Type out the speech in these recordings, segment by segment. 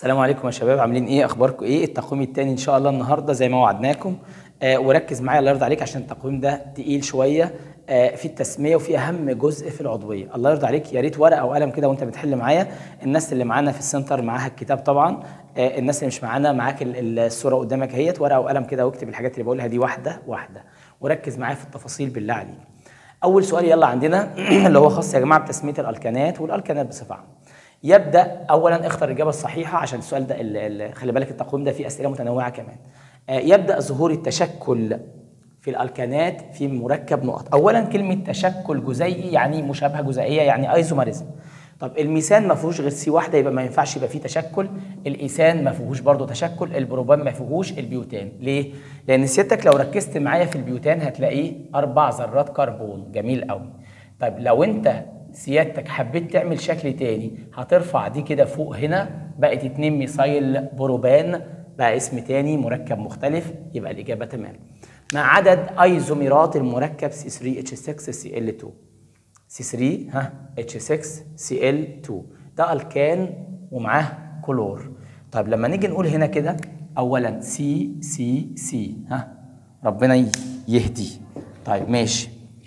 السلام عليكم يا شباب عاملين ايه اخباركم ايه التقويم التاني ان شاء الله النهارده زي ما وعدناكم آه وركز معايا الله يرضى عليك عشان التقويم ده تقيل شويه آه في التسميه وفي اهم جزء في العضويه الله يرضى عليك يا ريت ورقه وقلم كده وانت بتحل معايا الناس اللي معانا في السنتر معاها الكتاب طبعا آه الناس اللي مش معانا معاك ال- ال- الصوره قدامك اهيت ورقه وقلم كده واكتب الحاجات اللي بقولها دي واحده واحده وركز معايا في التفاصيل بالله عليك اول سؤال يلا عندنا اللي هو خاص يا جماعه بتسميه الالكانات والالكانات بصفه عامه يبدا اولا اختر الاجابه الصحيحه عشان السؤال ده ال- ال- خلي بالك التقويم ده فيه اسئله متنوعه كمان آه، يبدا ظهور التشكل في الالكانات في مركب نقط اولا كلمه تشكل جزيئي يعني مشابهه جزيئيه يعني ايزوميريزم طب الميثان ما فيهوش غير سي واحده يبقى ما ينفعش يبقى فيه تشكل الايثان ما فيهوش برضه تشكل البروبان ما فيهوش البيوتان ليه لان سيادتك لو ركزت معايا في البيوتان هتلاقيه اربع ذرات كربون جميل قوي طيب لو انت سيادتك حبيت تعمل شكل تاني هترفع دي كده فوق هنا بقت اتنين ميثايل بروبان بقى اسم تاني مركب مختلف يبقى الإجابة تمام مع عدد أيزوميرات المركب C3H6Cl2 C3 ها H6Cl2 ده الكان ومعاه كلور طيب لما نيجي نقول هنا كده أولا سي سي سي ها ربنا ي- يهدي طيب ماشي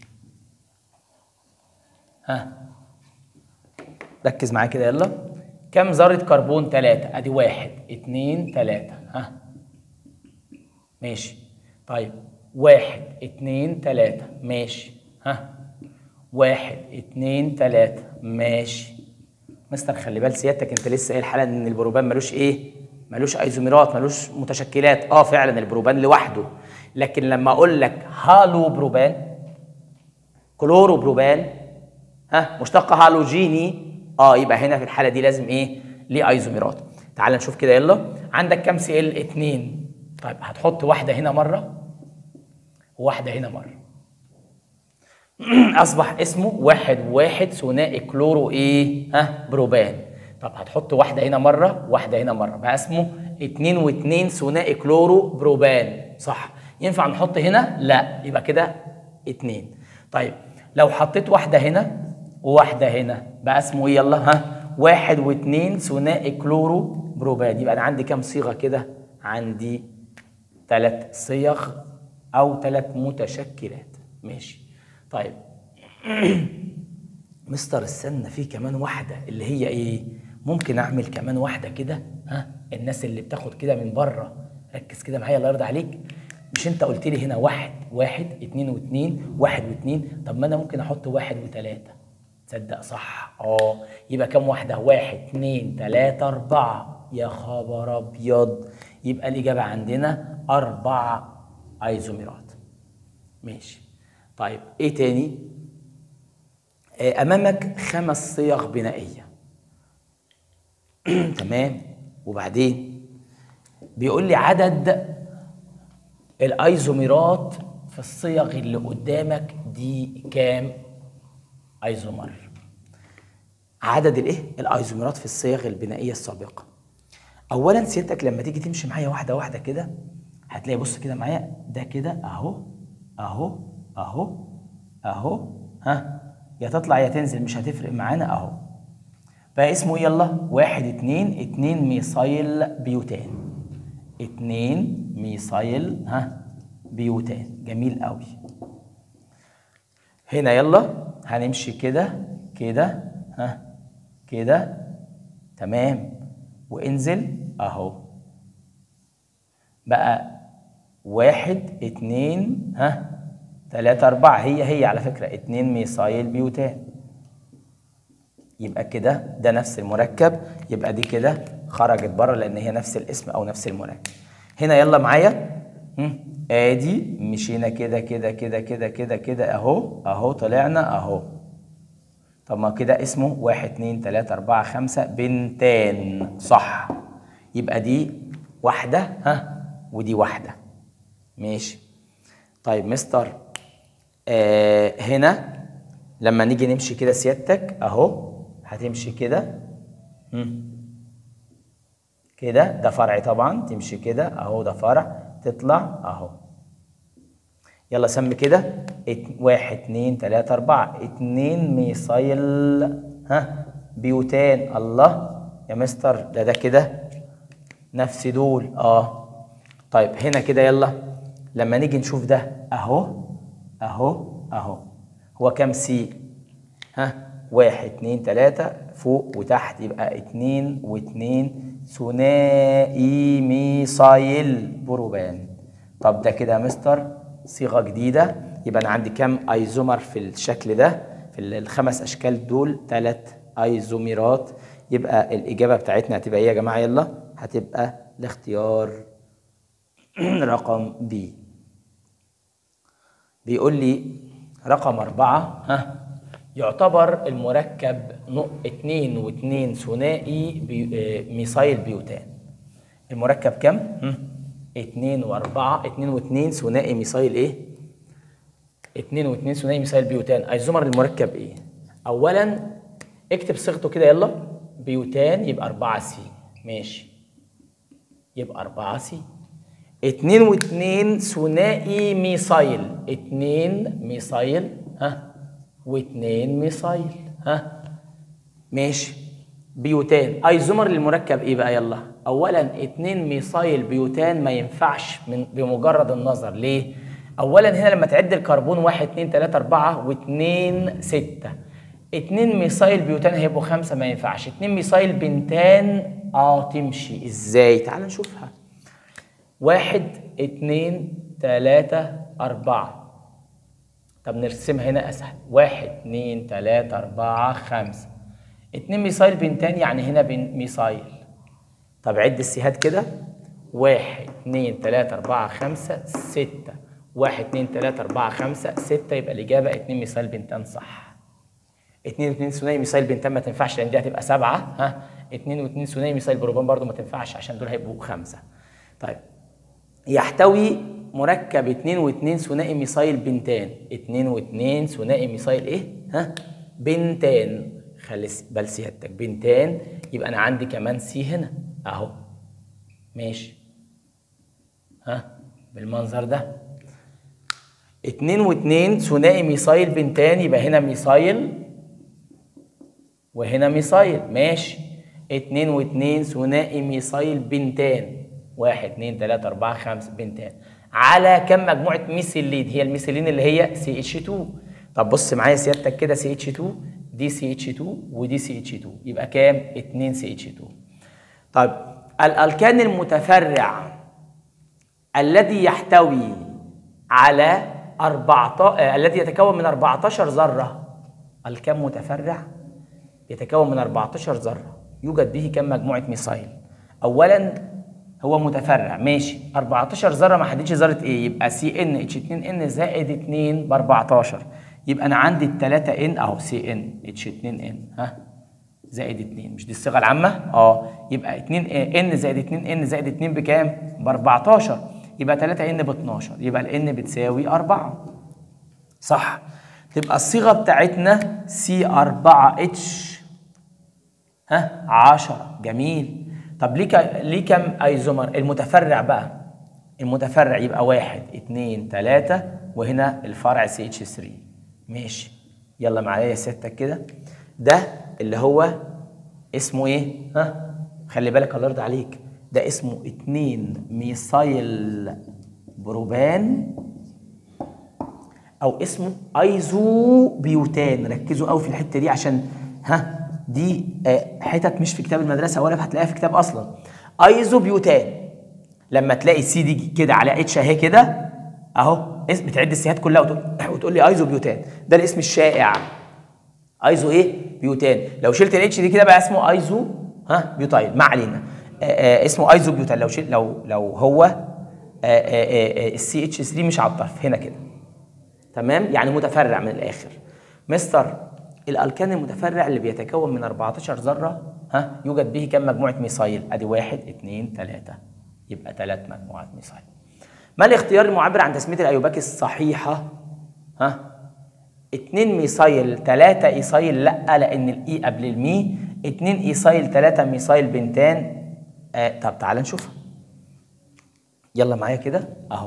ها ركز معايا كده يلا كم ذرة كربون ثلاثة ادي واحد اتنين ثلاثة ها ماشي طيب واحد اتنين ثلاثة ماشي ها واحد اتنين ثلاثة ماشي مستر خلي بال سيادتك انت لسه قايل حالا ان البروبان ملوش ايه ملوش ايزوميرات ملوش متشكلات اه فعلا البروبان لوحده لكن لما اقول لك هالو بروبان كلورو بروبان ها مشتق هالوجيني اه يبقى هنا في الحاله دي لازم ايه ليه ايزوميرات تعال نشوف كده يلا عندك كام سي ال 2 طيب هتحط واحده هنا مره وواحده هنا مره اصبح اسمه واحد واحد ثنائي كلورو ايه ها بروبان طب هتحط واحده هنا مره واحده هنا مره بقى اسمه اتنين واتنين ثنائي كلورو بروبان صح ينفع نحط هنا لا يبقى كده اتنين طيب لو حطيت واحده هنا وواحده هنا بقى اسمه ايه يلا ها واحد واتنين ثنائي كلورو بروبان يبقى انا عندي كام صيغه كده عندي ثلاث صيغ او ثلاث متشكلات ماشي طيب مستر استنى في كمان واحدة اللي هي ايه؟ ممكن اعمل كمان واحدة كده ها الناس اللي بتاخد كده من بره ركز كده معايا الله يرضى عليك مش انت قلت لي هنا واحد واحد اتنين واتنين واحد واتنين طب ما انا ممكن احط واحد وتلاتة تصدق صح اه يبقى كام واحدة واحد اتنين تلاتة اربعة يا خبر ابيض يبقى الاجابة عندنا اربع ايزوميرات ماشي طيب ايه تاني آه، امامك خمس صيغ بنائيه تمام وبعدين بيقول لي عدد الايزوميرات في الصيغ اللي قدامك دي كام ايزومر عدد الايه الايزوميرات في الصيغ البنائيه السابقه اولا سيادتك لما تيجي تمشي معايا واحده واحده كده هتلاقي بص كده معايا ده كده اهو اهو اهو اهو ها يا تطلع يا تنزل مش هتفرق معانا اهو بقى اسمه ايه يلا واحد اتنين اتنين ميثايل بيوتان اتنين ميثايل ها بيوتان جميل قوي هنا يلا هنمشي كده كده ها كده تمام وانزل اهو بقى واحد اتنين ها تلاتة أربعة هي هي على فكرة اتنين ميثايل بيوتان يبقى كده ده نفس المركب يبقى دي كده خرجت بره لأن هي نفس الاسم أو نفس المركب هنا يلا معايا هم، ادي مشينا كده كده كده كده كده كده اهو اهو طلعنا اهو طب ما كده اسمه واحد اتنين تلاتة أربعة خمسة بنتان صح يبقى دي واحدة ها ودي واحدة ماشي طيب مستر آه هنا لما نيجي نمشي كده سيادتك اهو هتمشي كده مم. كده ده فرع طبعا تمشي كده اهو ده فرع تطلع اهو يلا سمي كده ات... واحد اتنين تلاتة اربعة اتنين ميثايل ها بيوتان الله يا مستر ده ده كده نفس دول اه طيب هنا كده يلا لما نيجي نشوف ده اهو اهو اهو هو كام سي ها واحد اتنين تلاتة فوق وتحت يبقى اتنين واتنين ثنائي ميثايل بروبان طب ده كده يا مستر صيغة جديدة يبقى أنا عندي كام أيزومر في الشكل ده في الخمس أشكال دول تلات أيزوميرات يبقى الإجابة بتاعتنا هتبقى إيه يا جماعة يلا هتبقى الاختيار رقم بي بيقول لي رقم أربعة ها يعتبر المركب نق- اتنين واتنين ثنائي بي... آه، ميثايل بيوتان المركب كام؟ هم؟ اتنين واربعة اتنين واتنين ثنائي ميثايل ايه؟ اتنين واتنين ثنائي ميثايل بيوتان ايزومر المركب ايه؟ اولا اكتب صيغته كده يلا بيوتان يبقى 4 سي ماشي يبقى 4 سي اتنين واتنين ثنائي ميثايل اتنين ميثايل ها واتنين ميثايل ها ماشي بيوتان ايزومر للمركب ايه بقى يلا اولا اتنين ميثايل بيوتان ما ينفعش من بمجرد النظر ليه اولا هنا لما تعد الكربون واحد اتنين تلاتة اربعة واتنين ستة اتنين ميثايل بيوتان هيبقوا خمسة ما ينفعش اتنين ميثايل بنتان اه تمشي ازاي تعال نشوفها واحد اتنين تلاتة أربعة طب نرسمها هنا أسهل واحد اتنين تلاتة أربعة خمسة اتنين ميثايل بنتان يعني هنا بن ميثايل طب عد السيهات كده واحد اتنين تلاتة أربعة خمسة ستة واحد اتنين تلاتة أربعة خمسة ستة يبقى الإجابة اتنين ميثايل بنتان صح اتنين واتنين ثنائي ميثايل بنتان ما تنفعش لأن دي هتبقى سبعة ها اتنين واتنين ثنائي ميثايل بروبان برضو ما تنفعش عشان دول هيبقوا خمسة طيب يحتوي مركب 2 و2 ثنائي ميثايل بنتان 2 و2 ثنائي ميثايل ايه؟ ها؟ بنتان خلي س- بال سيادتك بنتان يبقى انا عندي كمان سي هنا اهو ماشي ها بالمنظر ده 2 و2 ثنائي ميثايل بنتان يبقى هنا ميثايل وهنا ميثايل ماشي اتنين واتنين ثنائي ميثايل بنتان واحد اتنين تلاتة أربعة خمسة بنتان على كم مجموعة ميثيلين هي الميثيلين اللي هي سي اتش 2 طب بص معايا سيادتك كده سي اتش 2 دي سي اتش 2 ودي سي اتش 2 يبقى كام؟ 2 سي اتش 2 طيب الألكان المتفرع الذي يحتوي على 14 آه، الذي يتكون من 14 ذرة الكم متفرع يتكون من 14 ذرة يوجد به كم مجموعة ميثايل أولا هو متفرع ماشي 14 ذرة ما حددش ذرة إيه يبقى سي ان اتش 2 ان زائد 2 ب 14 يبقى أنا عندي التلاتة ان أهو سي ان اتش 2 ان ها زائد 2 مش دي الصيغه العامه اه يبقى 2 ان زائد 2 ان زائد 2 بكام ب 14 يبقى 3 ان ب 12 يبقى الان بتساوي 4 صح تبقى الصيغه بتاعتنا سي 4 اتش ها 10 جميل طب ليه ك- ليه كام ايزومر المتفرع بقى المتفرع يبقى واحد اتنين تلاتة وهنا الفرع سي اتش 3 ماشي يلا معايا يا ستك كده ده اللي هو اسمه ايه ها خلي بالك الله يرضى عليك ده اسمه اتنين ميثايل بروبان او اسمه ايزو بيوتان ركزوا قوي في الحته دي عشان ها دي آه، حتت مش في كتاب المدرسه ولا هتلاقيها في كتاب اصلا ايزو بيوتان لما تلاقي سي دي كده على اتش اهي كده اهو اسم بتعد السيهات كلها وتقول, وتقول لي ايزو بيوتان ده الاسم الشائع ايزو ايه بيوتان لو شلت الاتش دي كده بقى اسمه ايزو ها بيوتايل ما علينا آه آه اسمه ايزو بيوتان لو شل لو لو هو السي اتش 3 مش على الطرف هنا كده تمام يعني متفرع من الاخر مستر الالكان المتفرع اللي بيتكون من 14 ذره ها يوجد به كم مجموعه ميثايل ادي واحد اثنين ثلاثه يبقى ثلاث مجموعات ميثايل ما الاختيار المعبر عن تسميه الايوباك الصحيحه ها اتنين ميثايل تلاتة ايثايل لا لان الاي قبل المي اتنين ايثايل تلاتة ميثايل بنتان آه طب تعال نشوفها يلا معايا كده اهو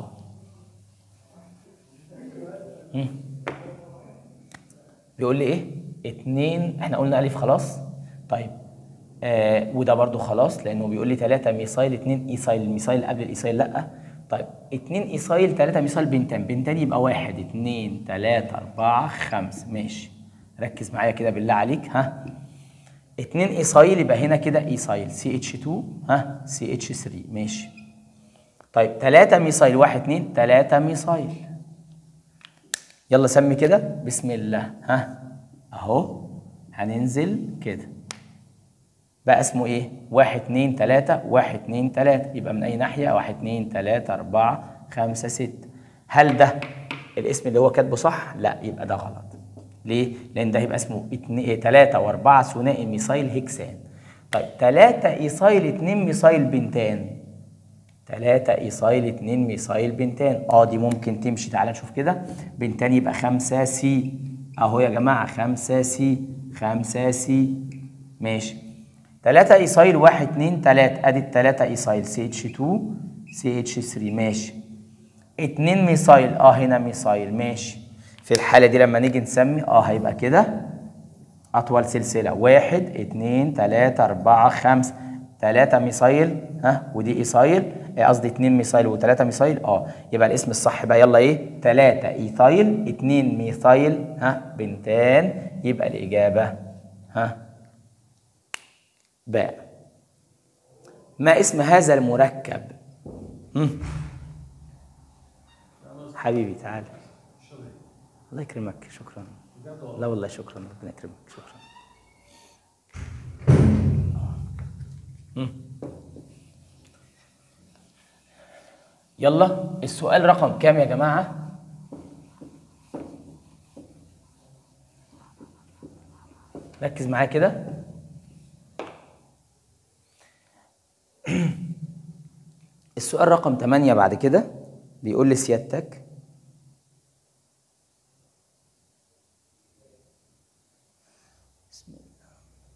مم. بيقول لي ايه اتنين احنا قلنا الف خلاص طيب آه وده برضو خلاص لانه بيقول لي 3 ميثايل 2 ايثايل الميثايل قبل الايثايل لا طيب 2 ايثايل 3 ميثايل بنتان بنتان يبقى 1 2 3 4 5 ماشي ركز معايا كده بالله عليك ها 2 ايثايل يبقى هنا كده ايثايل سي اتش 2 ها سي اتش 3 ماشي طيب 3 ميثايل 1 2 3 ميثايل يلا سمي كده بسم الله ها اهو هننزل كده بقى اسمه ايه؟ واحد اتنين تلاتة واحد اتنين تلاتة يبقى من أي ناحية؟ واحد اتنين تلاتة أربعة خمسة ستة هل ده الاسم اللي هو كاتبه صح؟ لا يبقى ده غلط ليه؟ لأن ده هيبقى اسمه اتنين تلاتة وأربعة ثنائي ميثايل هكسان طيب تلاتة إيثايل اتنين ميثايل بنتان تلاتة إيثايل اتنين ميثايل بنتان اه دي ممكن تمشي تعالى نشوف كده بنتان يبقى خمسة سي اهو يا جماعة خمسة سي خمسة سي ماشي 3 ايثايل 1 2 3 ادي التلاتة ايثايل سي اتش 2 سي اتش 3 ماشي 2 ميثايل اه هنا ميثايل ماشي في الحالة دي لما نيجي نسمي اه هيبقى كده أطول سلسلة واحد اتنين تلاتة أربعة خمسة تلاتة ميثايل ها ودي ايثايل قصدي اتنين ميثايل وتلاتة ميثايل اه يبقى الاسم الصح بقى يلا ايه تلاتة ايثايل اتنين ميثايل ها بنتان يبقى الإجابة ها باء ما اسم هذا المركب هم؟ حبيبي تعال الله يكرمك شكرا لا والله شكرا ربنا يكرمك شكرا هم؟ يلا السؤال رقم كام يا جماعة ركز معايا كده السؤال رقم 8 بعد كده بيقول لسيادتك بسم الله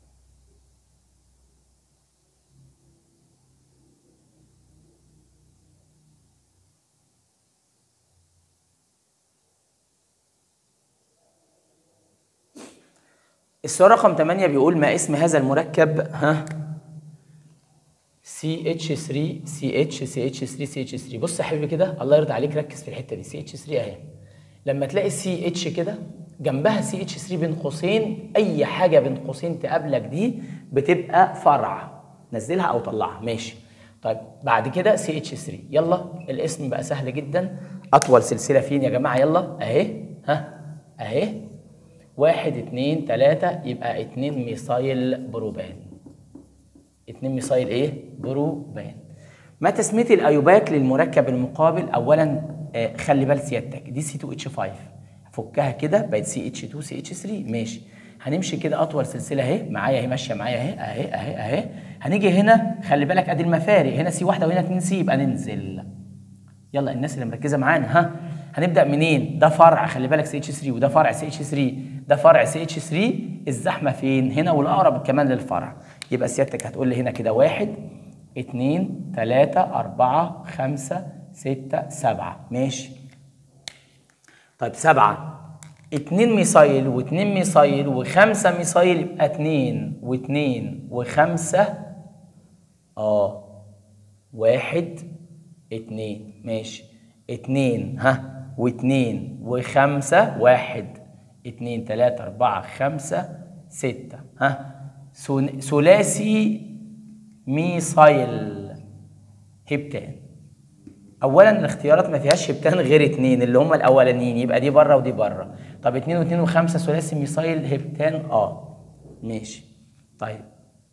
السؤال رقم 8 بيقول ما اسم هذا المركب ها سي اتش 3 سي اتش سي اتش 3 سي اتش 3 بص يا حبيبي كده الله يرضى عليك ركز في الحته دي سي اتش 3 اهي لما تلاقي سي اتش كده جنبها سي اتش 3 بين قوسين اي حاجه بين قوسين تقابلك دي بتبقى فرع نزلها او طلعها ماشي طيب بعد كده سي اتش 3 يلا الاسم بقى سهل جدا اطول سلسله فين يا جماعه يلا اهي ها اهي واحد اتنين تلاتة يبقى اتنين ميثايل بروبان اتنين ميثايل ايه؟ بروبان ما تسمية الايوباك للمركب المقابل اولا آه خلي بال سيادتك دي سي 2 اتش 5 فكها كده بقت سي اتش 2 سي اتش 3 ماشي هنمشي كده اطول سلسله اهي معايا اهي ماشيه معايا اهي اهي اهي اهي هنيجي هنا خلي بالك ادي المفارق هنا سي واحده وهنا 2 سي يبقى ننزل يلا الناس اللي مركزه معانا ها هنبدا منين ده فرع خلي بالك سي اتش 3 وده فرع سي اتش 3 ده فرع سي اتش 3 الزحمه فين هنا والاقرب كمان للفرع يبقى سيادتك هتقول لي هنا كده واحد اتنين تلاتة أربعة خمسة ستة سبعة ماشي طيب سبعة اتنين ميثايل واتنين ميثايل وخمسة ميثايل يبقى اتنين واتنين وخمسة اه واحد اتنين ماشي اتنين ها واتنين وخمسة واحد اتنين تلاتة أربعة خمسة ستة ها ثن- ثلاثي ميثايل هبتان اولا الاختيارات ما فيهاش هبتان غير اتنين اللي هم الاولانيين يبقى دي بره ودي بره طب اتنين واتنين وخمسة ثلاثي ميثايل هبتان اه ماشي طيب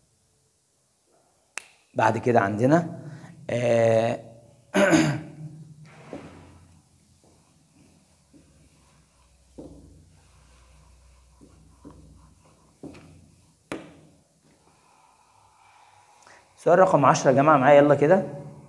بعد كده عندنا آه سؤال رقم 10 يا جماعه معايا يلا كده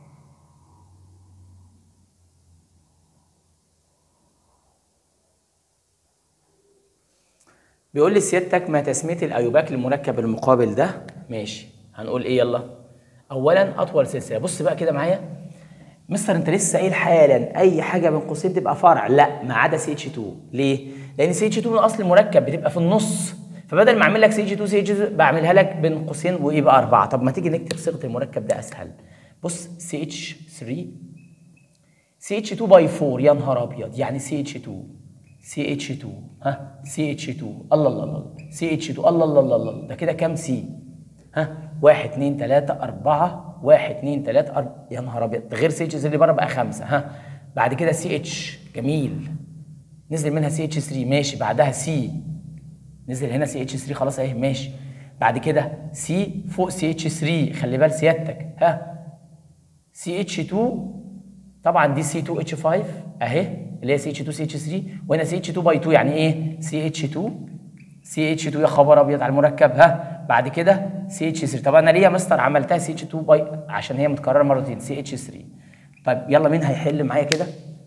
بيقول لي سيادتك ما تسميه الايوباك للمركب المقابل ده ماشي هنقول ايه يلا اولا اطول سلسله بص بقى كده معايا مستر انت لسه قايل حالا اي حاجه بين قوسين تبقى فرع لا ما عدا سي اتش 2 ليه لان سي اتش 2 من اصل المركب بتبقى في النص فبدل ما اعمل لك سي اتش 2 سي اتش 2 بعملها لك بين قوسين ويبقى اربعه طب ما تيجي نكتب صيغه المركب ده اسهل بص سي اتش 3 سي اتش 2 باي 4 يا نهار ابيض يعني سي اتش 2 سي اتش 2 ها سي اتش 2 الله الله الله سي اتش 2 الله الله الله الله ده كده كام سي ها 1 2 3 4 1 2 3 4 يا نهار ابيض ده غير سي اتش 3 اللي بره بقى 5 ها بعد كده سي اتش جميل نزل منها سي اتش 3 ماشي بعدها سي نزل هنا سي اتش 3 خلاص اهي ماشي بعد كده سي فوق سي اتش 3 خلي بال سيادتك ها سي اتش 2 طبعا دي سي 2 اتش 5 اهي اللي هي سي اتش 2 سي اتش 3 وهنا سي اتش 2 باي 2 يعني ايه سي اتش 2 سي اتش 2 يا خبر ابيض على المركب ها بعد كده سي اتش 3 طب انا ليه يا مستر عملتها سي اتش 2 باي عشان هي متكرره مرتين سي اتش 3 طيب يلا مين هيحل معايا كده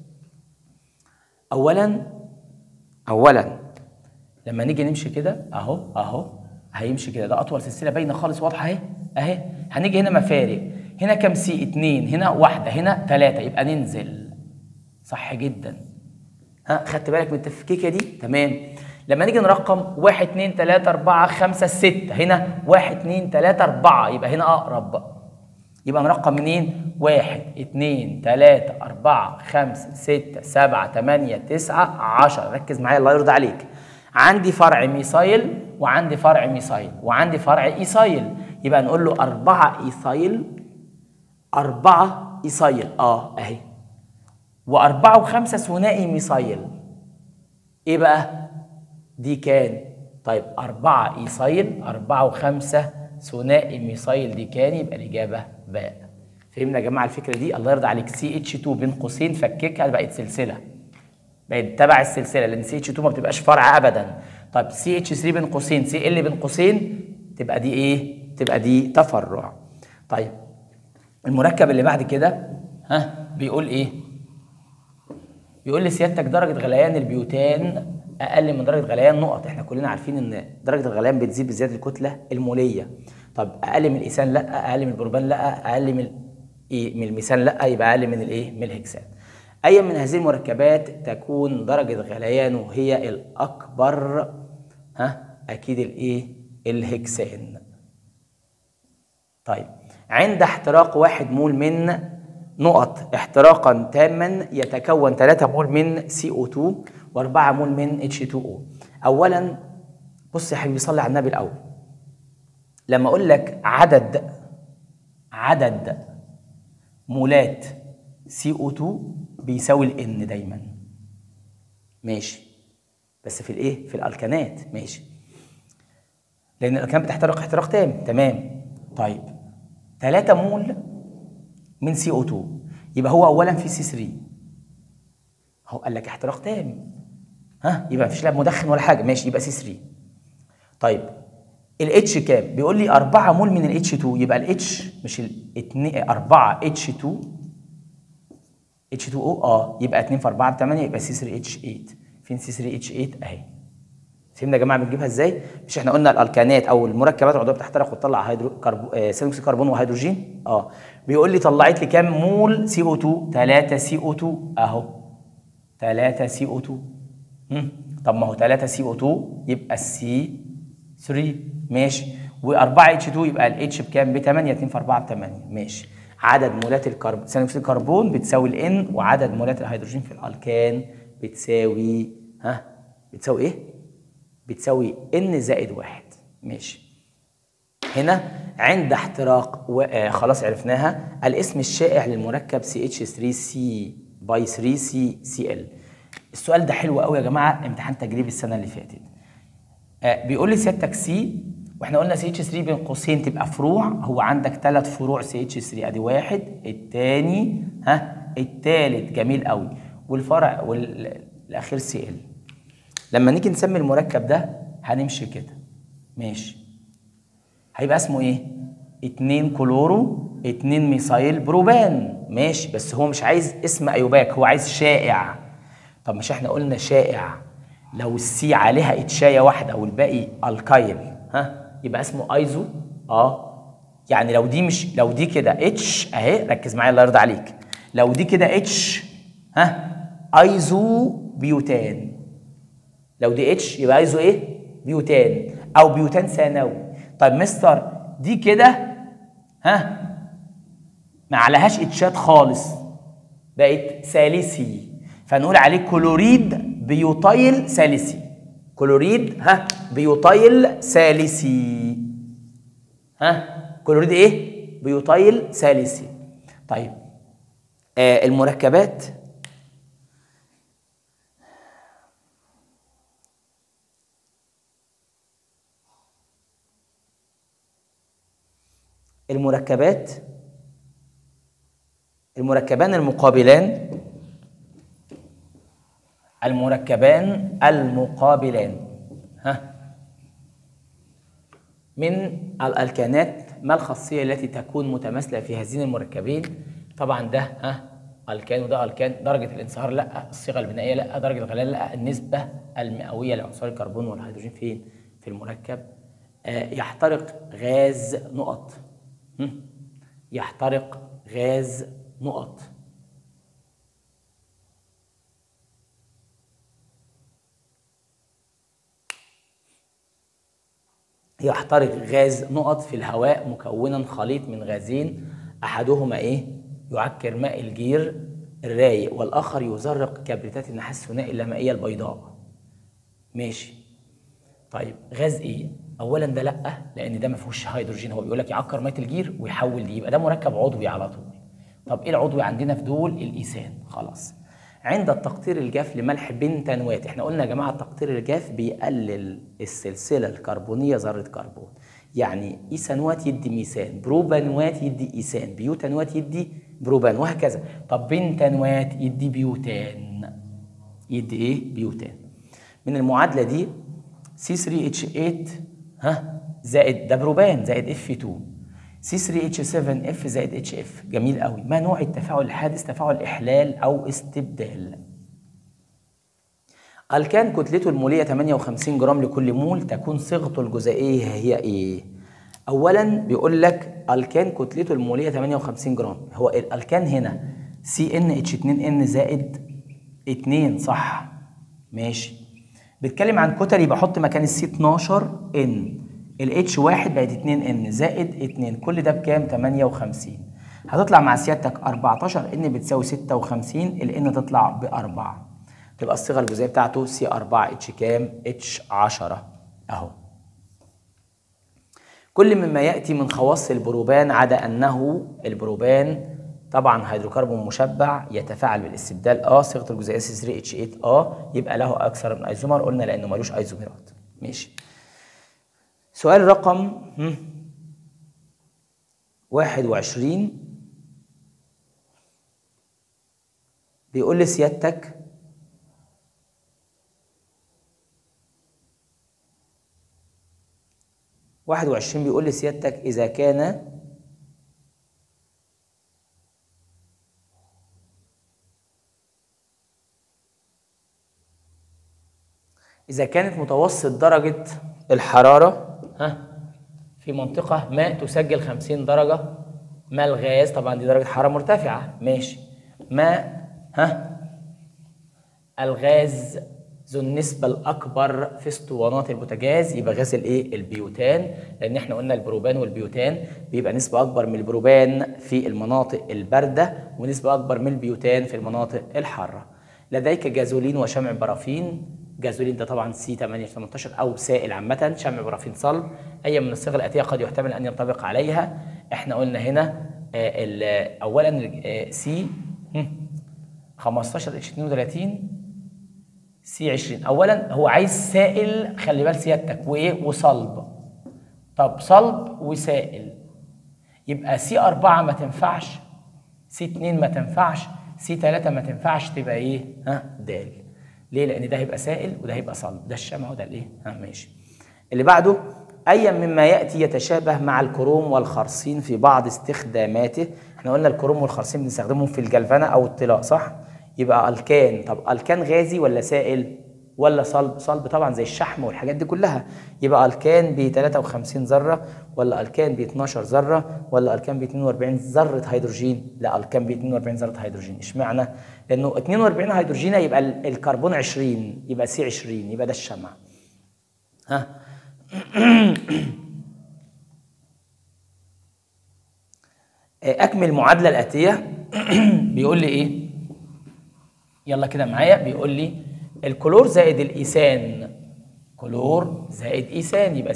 اولا اولا لما نيجي نمشي كده اهو اهو هيمشي كده ده اطول سلسله باينه خالص واضحه اهي اهي هنيجي هنا مفارق هنا كام سي اتنين هنا واحده هنا ثلاثه يبقى ننزل صح جدا ها خدت بالك من التفكيكه دي تمام لما نيجي نرقم 1 2 3 4 5 6 هنا 1 2 3 4 يبقى هنا اقرب بقى يبقى نرقم منين؟ 1 2 3 4 5 6 7 8 9 10 ركز معايا الله يرضى عليك عندي فرع ميثايل وعندي فرع ميثايل وعندي فرع ايثايل يبقى نقول له 4 ايثايل 4 ايثايل اه اهي وأربعة وخمسة ثنائي ميثايل إيه بقى؟ دي كان طيب أربعة إيثايل أربعة وخمسة ثنائي ميثايل دي كان يبقى الإجابة باء فهمنا يا جماعة الفكرة دي الله يرضى عليك سي اتش 2 بين قوسين فككها بقت سلسلة بقت تبع السلسلة لأن سي اتش 2 ما بتبقاش فرع أبدا طيب سي اتش 3 بين قوسين سي ال بين قوسين تبقى دي إيه؟ تبقى دي تفرع طيب المركب اللي بعد كده ها بيقول إيه؟ بيقول لي سيادتك درجة غليان البيوتان أقل من درجة غليان نقط، إحنا كلنا عارفين إن درجة الغليان بتزيد بزيادة الكتلة المولية. طب أقل من الإيثان لأ، أقل من البروبان لأ، أقل من إيه؟ من الميثان لأ، يبقى أقل من الإيه؟ من الهكسان. أي من هذه المركبات تكون درجة غليانه هي الأكبر؟ ها؟ أكيد الإيه؟ الهكسان. طيب عند احتراق واحد مول من نقط احتراقا تاما يتكون 3 مول من CO2 و4 مول من H2O اولا بص يا حبيبي صلي على النبي الاول لما اقول لك عدد عدد مولات CO2 بيساوي الان دايما ماشي بس في الايه في الالكانات ماشي لان الالكانات بتحترق احتراق تام تمام طيب 3 مول من سي او 2 يبقى هو اولا في سي 3 هو قال لك احتراق تام ها يبقى مفيش لا مدخن ولا حاجه ماشي يبقى سي 3 طيب الاتش كام بيقول لي 4 مول من الاتش 2 يبقى الاتش مش ال 4 اتش 2 اتش 2 او اه يبقى 2 في 4 ب 8 يبقى سي 3 اتش 8 فين سي 3 اتش 8 اهي فهمنا يا جماعه بنجيبها ازاي؟ مش احنا قلنا الالكانات او المركبات العضويه بتحترق وتطلع هيدرو كربو... آه ثاني اكسيد الكربون وهيدروجين؟ اه بيقول لي طلعت لي كام مول سي او 2 3 سي او 2 اهو 3 سي او 2 طب ما هو 3 سي او 2 يبقى السي 3 ماشي و4 اتش 2 يبقى الاتش بكام؟ ب 8 2 في 4 ب 8 ماشي عدد مولات الكربون ثاني اكسيد الكربون بتساوي الان وعدد مولات الهيدروجين في الالكان بتساوي ها بتساوي ايه؟ بتساوي ان زائد واحد ماشي هنا عند احتراق و... آه خلاص عرفناها الاسم الشائع للمركب CH3C باي 3CCl السؤال ده حلو قوي يا جماعه امتحان تجريبي السنه اللي فاتت آه بيقول لي سيادتك سي واحنا قلنا CH3 بين قوسين تبقى فروع هو عندك ثلاث فروع CH3 ادي واحد الثاني ها الثالث جميل قوي والفرع والاخير Cl لما نيجي نسمي المركب ده هنمشي كده ماشي هيبقى اسمه ايه 2 كلورو 2 ميثايل بروبان ماشي بس هو مش عايز اسم ايوباك هو عايز شائع طب مش احنا قلنا شائع لو السي عليها اتشايه واحده والباقي الكايل ها يبقى اسمه ايزو اه يعني لو دي مش لو دي كده اتش اهي ركز معايا الله يرضى عليك لو دي كده اتش ها ايزو بيوتان لو دي اتش يبقى ايزو ايه؟ بيوتان او بيوتان ثانوي طيب مستر دي كده ها ما عليهاش اتشات خالص بقت ثالثي فنقول عليه كلوريد بيوتايل ثالثي كلوريد ها بيوتايل ثالثي ها كلوريد ايه بيوتايل ثالثي طيب آه المركبات المركبات المركبان المقابلان المركبان المقابلان ها من الالكانات ما الخاصيه التي تكون متماثله في هذين المركبين طبعا ده ها الكان وده الكان درجه الانصهار لا الصيغه البنائيه لا درجه الغليان لا النسبه المئويه لعنصر الكربون والهيدروجين فين في المركب آه يحترق غاز نقط هم؟ يحترق غاز نقط يحترق غاز نقط في الهواء مكونا خليط من غازين احدهما ايه يعكر ماء الجير الرايق والاخر يزرق كبريتات النحاس الثنائي اللامائيه البيضاء ماشي طيب غاز ايه اولا ده لا لان ده ما فيهوش هيدروجين هو بيقول لك يعكر ميه الجير ويحول دي يبقى ده مركب عضوي على طول طب ايه العضوي عندنا في دول الايثان خلاص عند التقطير الجاف لملح بنتانوات احنا قلنا يا جماعه التقطير الجاف بيقلل السلسله الكربونيه ذره كربون يعني ايثانوات يدي ميثان بروبانوات يدي ايثان بيوتانوات يدي بروبان وهكذا طب بنتانوات يدي بيوتان يدي ايه بيوتان من المعادله دي C3H8 ها زائد ده بروبان زائد F2 C3H7F زائد HF جميل قوي ما نوع التفاعل الحادث تفاعل إحلال أو استبدال الكان كتلته المولية 58 جرام لكل مول تكون صيغته الجزيئية هي إيه؟ أولا بيقول لك الكان كتلته المولية 58 جرام هو الكان هنا CnH2n زائد 2 صح ماشي بيتكلم عن كتل يبقى احط مكان السي 12 ان الاتش 1 بقت 2 ان زائد 2 كل ده بكام 58 هتطلع مع سيادتك 14 ان بتساوي 56 الان تطلع ب 4 تبقى الصيغه الجزئيه بتاعته سي 4 اتش كام اتش 10 اهو كل مما ياتي من خواص البروبان عدا انه البروبان طبعا هيدروكربون مشبع يتفاعل بالاستبدال اه صيغه الجزيئيه سي 3 اتش 8 اه يبقى له اكثر من ايزومر قلنا لانه ملوش ايزومرات ماشي سؤال رقم 21 بيقول لي سيادتك واحد وعشرين بيقول لي سيادتك إذا كان إذا كانت متوسط درجة الحرارة ها في منطقة ما تسجل 50 درجة ما الغاز طبعا دي درجة حرارة مرتفعة ماشي ما ها الغاز ذو النسبة الأكبر في اسطوانات البوتاجاز يبقى غاز الإيه؟ البيوتان لأن إحنا قلنا البروبان والبيوتان بيبقى نسبة أكبر من البروبان في المناطق الباردة ونسبة أكبر من البيوتان في المناطق الحارة. لديك جازولين وشمع برافين جازولين ده طبعا سي 8 18 او سائل عامه شمع برافين صلب اي من الصيغ الاتيه قد يحتمل ان ينطبق عليها احنا قلنا هنا آه اولا آه سي 15 اتش 32 سي 20 اولا هو عايز سائل خلي بال سيادتك وايه وصلب طب صلب وسائل يبقى سي 4 ما تنفعش سي 2 ما تنفعش سي 3 ما تنفعش تبقى ايه ها دال ليه لان ده هيبقى سائل وده هيبقى صلب ده الشمع وده الايه ها ماشي اللي بعده ايا مما ياتي يتشابه مع الكروم والخرسين في بعض استخداماته احنا قلنا الكروم والخرسين بنستخدمهم في الجلفنه او الطلاء صح يبقى الكان طب الكان غازي ولا سائل ولا صلب صلب طبعا زي الشحم والحاجات دي كلها يبقى الكان ب 53 ذره ولا الكان ب 12 ذره ولا الكان ب 42 ذره هيدروجين لا الكان ب 42 ذره هيدروجين اشمعنى لانه 42 هيدروجين يبقى الكربون 20 يبقى سي 20 يبقى ده الشمع ها اكمل المعادله الاتيه بيقول لي ايه يلا كده معايا بيقول لي الكلور زائد الايثان كلور زائد ايثان يبقى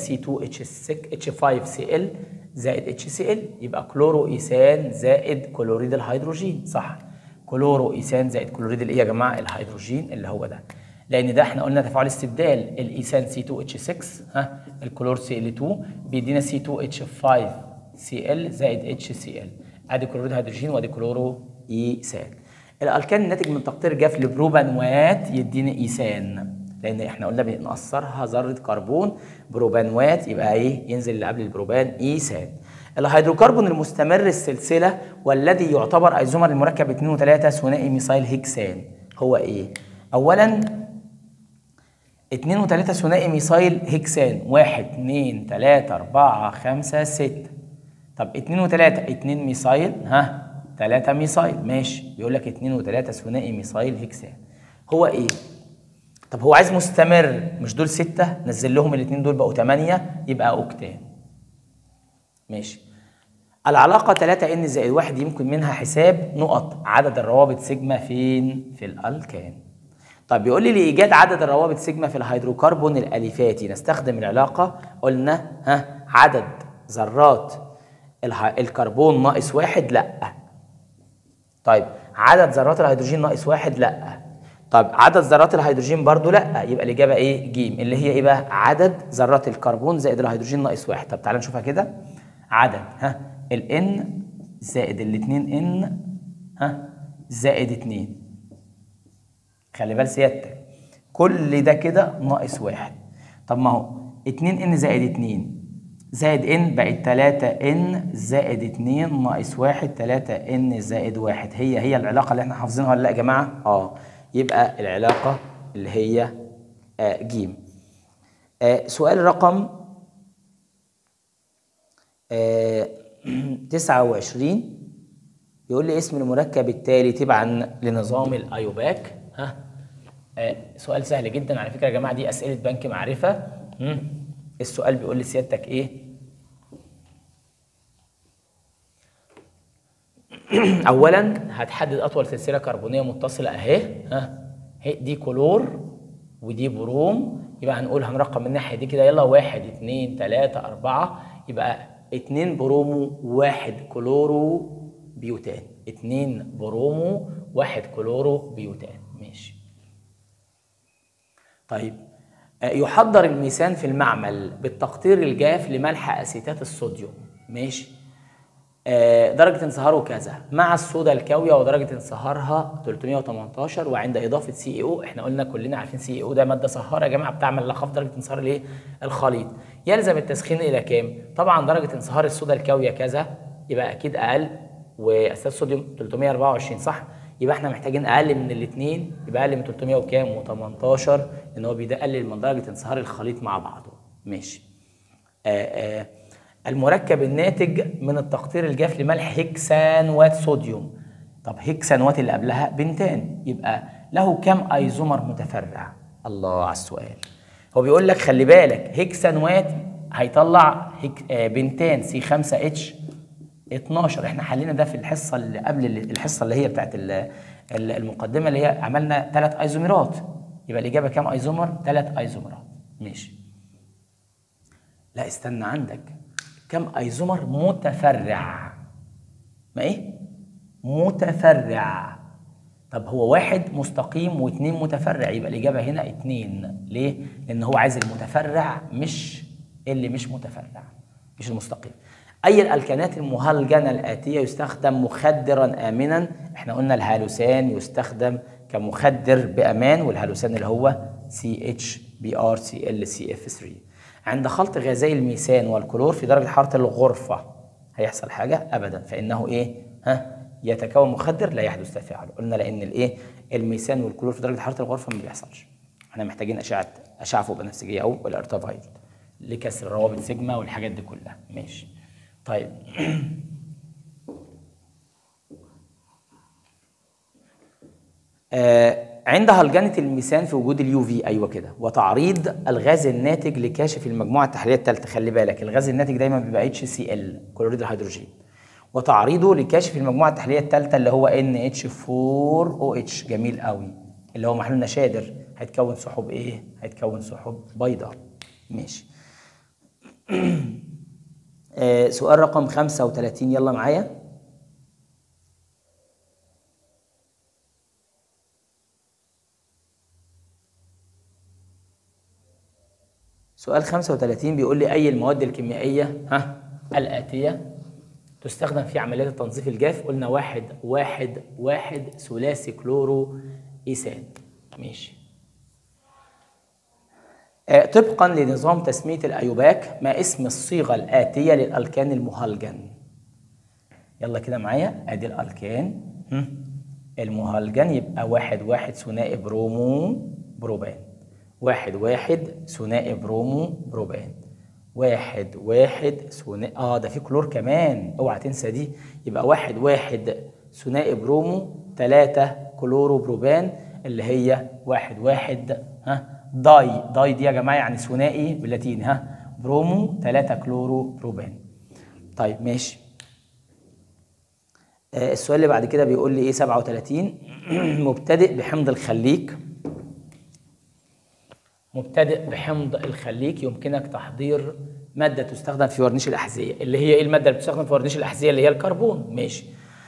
C2H5Cl زائد HCl يبقى كلورو ايثان زائد كلوريد الهيدروجين صح كلورو ايثان زائد كلوريد الايه يا جماعه الهيدروجين اللي هو ده لان ده احنا قلنا تفاعل استبدال الايثان C2H6 ها الكلور Cl2 بيدينا C2H5Cl زائد HCl ادي كلوريد هيدروجين وادي كلورو ايثان الالكان الناتج من تقطير جاف لبروبانوات يديني ايثان لان احنا قلنا بنقصرها ذره كربون بروبانوات يبقى ايه ينزل اللي قبل البروبان ايثان الهيدروكربون المستمر السلسله والذي يعتبر ايزومر المركب 2 و3 ثنائي ميثايل هيكسان هو ايه اولا 2 و3 ثنائي ميثايل هيكسان 1 2 3 4 5 6 طب 2 و3 2 ميثايل ها 3 ميثايل ماشي بيقول لك 2 و3 ثنائي ميثايل هيكسان هو ايه طب هو عايز مستمر مش دول ستة نزل لهم الاثنين دول بقوا 8 يبقى اوكتان ماشي العلاقة 3 ان زائد 1 يمكن منها حساب نقط عدد الروابط سيجما فين في الالكان طب بيقول لي لايجاد عدد الروابط سيجما في الهيدروكربون الاليفاتي نستخدم العلاقة قلنا ها عدد ذرات الكربون ناقص واحد لا طيب عدد ذرات الهيدروجين ناقص واحد لا طب عدد ذرات الهيدروجين برضو لا يبقى الاجابه ايه ج اللي هي ايه بقى عدد ذرات الكربون زائد الهيدروجين ناقص واحد طب تعالى نشوفها كده عدد ها الان زائد الاثنين ان ها زائد اتنين خلي بال سيادتك كل ده كده ناقص واحد طب ما هو اتنين ان زائد اتنين زائد ان بقت 3 ان زائد 2 ناقص 1 3 ان زائد 1 هي هي العلاقه اللي احنا حافظينها ولا لا يا جماعه؟ اه يبقى العلاقه اللي هي آه ج. آه سؤال رقم آه 29 بيقول لي اسم المركب التالي تبعا لنظام الايوباك ها آه سؤال سهل جدا على فكره يا جماعه دي اسئله بنك معرفه مم. السؤال بيقول لسيادتك ايه اولا هتحدد اطول سلسله كربونيه متصله اهي ها دي كلور ودي بروم يبقى هنقول هنرقم من الناحيه دي كده يلا واحد اتنين تلاته اربعه يبقى اتنين برومو واحد كلورو بيوتان اتنين برومو واحد كلورو بيوتان ماشي طيب يحضر الميثان في المعمل بالتقطير الجاف لملح اسيتات الصوديوم ماشي آه درجة انصهاره كذا مع الصودا الكاوية ودرجة انصهارها 318 وعند إضافة سي اي او احنا قلنا كلنا عارفين سي اي او ده مادة صهارة يا جماعة بتعمل لخفض درجة انصهار الايه؟ الخليط يلزم التسخين إلى كام؟ طبعا درجة انصهار الصودا الكاوية كذا يبقى أكيد أقل وأساس الصوديوم 324 صح؟ يبقى احنا محتاجين اقل من الاثنين يبقى اقل من 300 وكام و18 ان هو بيقلل من درجه انصهار الخليط مع بعضه ماشي آآ آآ المركب الناتج من التقطير الجاف لملح هكسانوات صوديوم طب هكسانوات اللي قبلها بنتان يبقى له كم ايزومر متفرع الله على السؤال هو بيقول لك خلي بالك هكسانوات هيطلع هك بنتان سي 5 اتش 12 احنا حلينا ده في الحصه اللي قبل الحصه اللي هي بتاعت المقدمه اللي هي عملنا ثلاث ايزومرات يبقى الاجابه كام ايزومر؟ ثلاث ايزومرات ماشي لا استنى عندك كم ايزومر متفرع ما ايه؟ متفرع طب هو واحد مستقيم واثنين متفرع يبقى الاجابه هنا اثنين ليه؟ لان هو عايز المتفرع مش اللي مش متفرع مش المستقيم أي الألكانات المهلجنة الآتية يستخدم مخدرا آمنا احنا قلنا الهالوسان يستخدم كمخدر بأمان والهالوسان اللي هو CHBrClCF3 عند خلط غازي الميثان والكلور في درجة حرارة الغرفة هيحصل حاجة أبدا فإنه إيه ها يتكون مخدر لا يحدث تفاعل قلنا لأن الإيه الميثان والكلور في درجة حرارة الغرفة ما بيحصلش احنا محتاجين أشعة أشعة فوق بنفسجية أو الارتفايد لكسر روابط سيجما والحاجات دي كلها ماشي طيب آه عند هلجنة الميثان في وجود اليو في ايوه كده وتعريض الغاز الناتج لكاشف المجموعه التحليليه الثالثه خلي بالك الغاز الناتج دايما بيبقى اتش سي ال كلوريد الهيدروجين وتعريضه لكاشف المجموعه التحليليه الثالثه اللي هو ان اتش 4 او اتش جميل قوي اللي هو محلول نشادر هيتكون سحب ايه هيتكون سحب بيضاء ماشي آه سؤال رقم 35 يلا معايا سؤال 35 بيقول لي أي المواد الكيميائية ها الآتية تستخدم في عمليات التنظيف الجاف قلنا واحد واحد واحد ثلاثي كلورو إيثان ماشي آه طبقا لنظام تسمية الأيوباك ما اسم الصيغة الآتية للألكان المهلجن يلا كده معايا أدي الألكان المهلجن يبقى واحد واحد ثنائي برومو بروبان واحد واحد ثنائي برومو بروبان واحد واحد ثنائي اه ده في كلور كمان اوعى تنسى دي يبقى واحد واحد ثنائي برومو ثلاثة كلورو بروبان اللي هي واحد واحد ها داي داي دي يا جماعة يعني ثنائي باللاتيني ها برومو ثلاثة كلورو بروبان طيب ماشي آه السؤال اللي بعد كده بيقول لي ايه 37 مبتدئ بحمض الخليك مبتدئ بحمض الخليك يمكنك تحضير ماده تستخدم في ورنيش الاحذيه اللي هي ايه الماده اللي بتستخدم في ورنيش الاحذيه اللي هي الكربون ماشي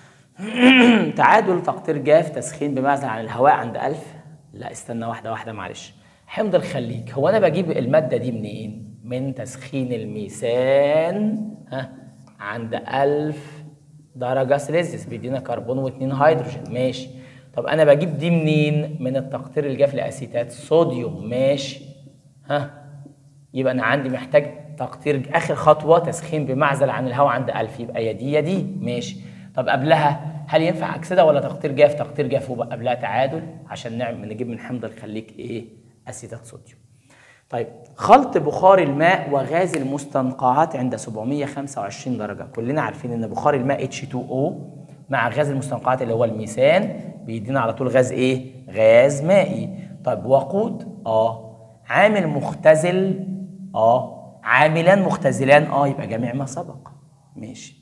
تعادل تقطير جاف تسخين بمعزل عن الهواء عند 1000 لا استنى واحده واحده معلش حمض الخليك هو انا بجيب الماده دي منين من تسخين الميثان ها عند 1000 درجه سلسيوس بيدينا كربون واثنين هيدروجين ماشي طب انا بجيب دي منين من التقطير الجاف لاسيتات صوديوم ماشي ها يبقى انا عندي محتاج تقطير اخر خطوه تسخين بمعزل عن الهواء عند 1000 يبقى يا دي يا دي ماشي طب قبلها هل ينفع اكسده ولا تقطير جاف تقطير جاف وبقى قبلها تعادل عشان نعمل نجيب من حمض الخليك ايه اسيتات صوديوم طيب خلط بخار الماء وغاز المستنقعات عند 725 درجه كلنا عارفين ان بخار الماء H2O مع غاز المستنقعات اللي هو الميثان بيدينا على طول غاز ايه غاز مائي طيب وقود اه عامل مختزل اه عاملان مختزلان اه يبقى جميع ما سبق ماشي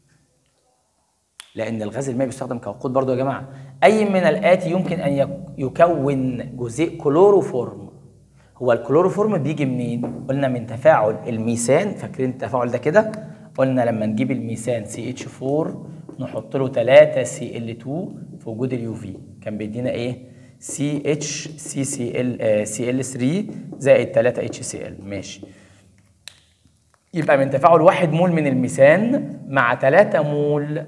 لان الغاز المائي بيستخدم كوقود برضو يا جماعه اي من الاتي يمكن ان يكون جزيء كلوروفورم هو الكلوروفورم بيجي منين قلنا من تفاعل الميثان فاكرين التفاعل ده كده قلنا لما نجيب الميثان CH4 نحط له 3 Cl2 في وجود اليو في كان بيدينا ايه CH CCl آه Cl3 زائد 3 HCl ماشي يبقى من تفاعل واحد مول من الميثان مع 3 مول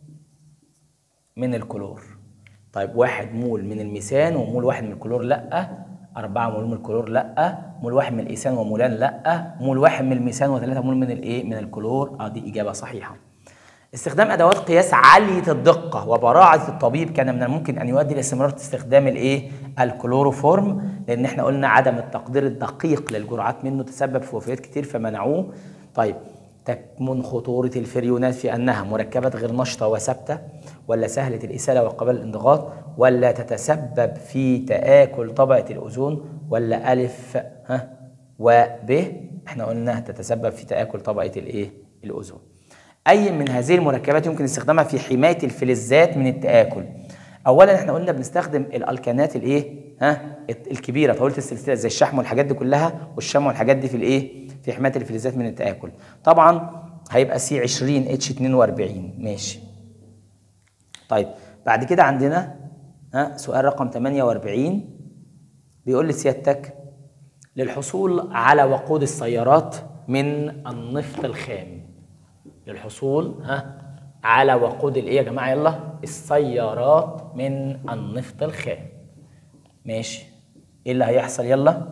من الكلور طيب واحد مول من الميثان ومول واحد من الكلور لا أربعة مول من الكلور لا مول واحد من الإيثان ومولان لا مول واحد من الميثان وثلاثة مول من الإيه من الكلور اه دي إجابة صحيحة استخدام ادوات قياس عاليه الدقه وبراعه الطبيب كان من الممكن ان يؤدي لاستمرار استخدام الايه الكلوروفورم لان احنا قلنا عدم التقدير الدقيق للجرعات منه تسبب في وفيات كتير فمنعوه طيب تكمن خطورة الفريونات في أنها مركبات غير نشطة وثابتة ولا سهلة الإسالة وقبل الانضغاط ولا تتسبب في تآكل طبقة الأوزون ولا ألف ها وب احنا قلنا تتسبب في تآكل طبقة الإيه الأوزون اي من هذه المركبات يمكن استخدامها في حمايه الفلزات من التاكل اولا احنا قلنا بنستخدم الالكانات الايه ها الكبيره طويله السلسله زي الشحم والحاجات دي كلها والشمع والحاجات دي في الايه في حمايه الفلزات من التاكل طبعا هيبقى سي 20 اتش 42 ماشي طيب بعد كده عندنا ها سؤال رقم 48 بيقول لي سيادتك للحصول على وقود السيارات من النفط الخام للحصول ها على وقود الايه يا جماعه يلا السيارات من النفط الخام ماشي ايه اللي هيحصل يلا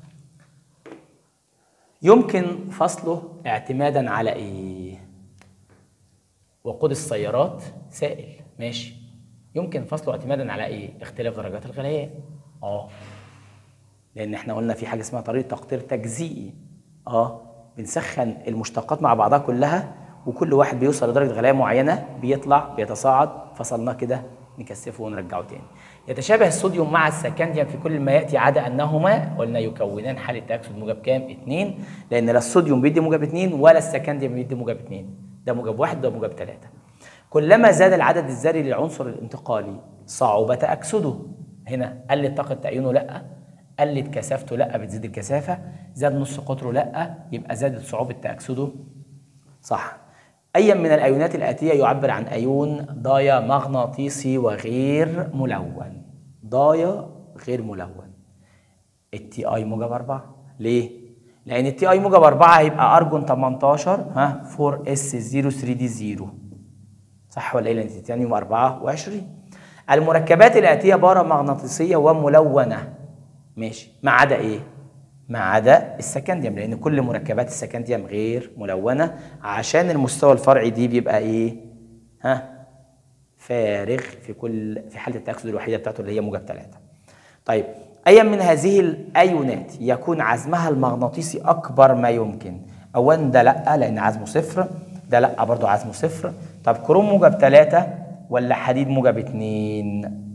يمكن فصله اعتمادا على ايه وقود السيارات سائل ماشي يمكن فصله اعتمادا على ايه اختلاف درجات الغليان اه لان احنا قلنا في حاجه اسمها طريقه تقطير تجزيئي اه بنسخن المشتقات مع بعضها كلها وكل واحد بيوصل لدرجه غليان معينه بيطلع بيتصاعد فصلناه كده نكثفه ونرجعه تاني يتشابه الصوديوم مع السكنديوم في كل ما ياتي عدا انهما قلنا يكونان حاله تاكسد موجب كام؟ 2 لان لا الصوديوم بيدي موجب 2 ولا السكنديوم بيدي موجب 2 ده موجب 1 ده موجب 3 كلما زاد العدد الذري للعنصر الانتقالي صعوبة تأكسده هنا قلت طاقة تأينه لأ قلت كثافته لأ بتزيد الكثافة زاد نص قطره لأ يبقى زادت صعوبة تأكسده صح أي من الأيونات الآتية يعبر عن أيون ضايا مغناطيسي وغير ملون ضايا غير ملون التي اي موجب 4 ليه؟ لأن التي اي موجب 4 هيبقى أرجون 18 ها 4 اس 0 3 دي 0 صح ولا ايه؟ لأن التيتانيوم 24 المركبات الآتية بارامغناطيسية وملونة ماشي ما عدا ايه؟ ما عدا السكنديوم لان كل مركبات السكنديوم غير ملونه عشان المستوى الفرعي دي بيبقى ايه ها فارغ في كل في حاله التاكسد الوحيده بتاعته اللي هي موجب 3 طيب اي من هذه الايونات يكون عزمها المغناطيسي اكبر ما يمكن اولا ده لا لان عزمه صفر ده لا برضه عزمه صفر طب كروم موجب 3 ولا حديد موجب 2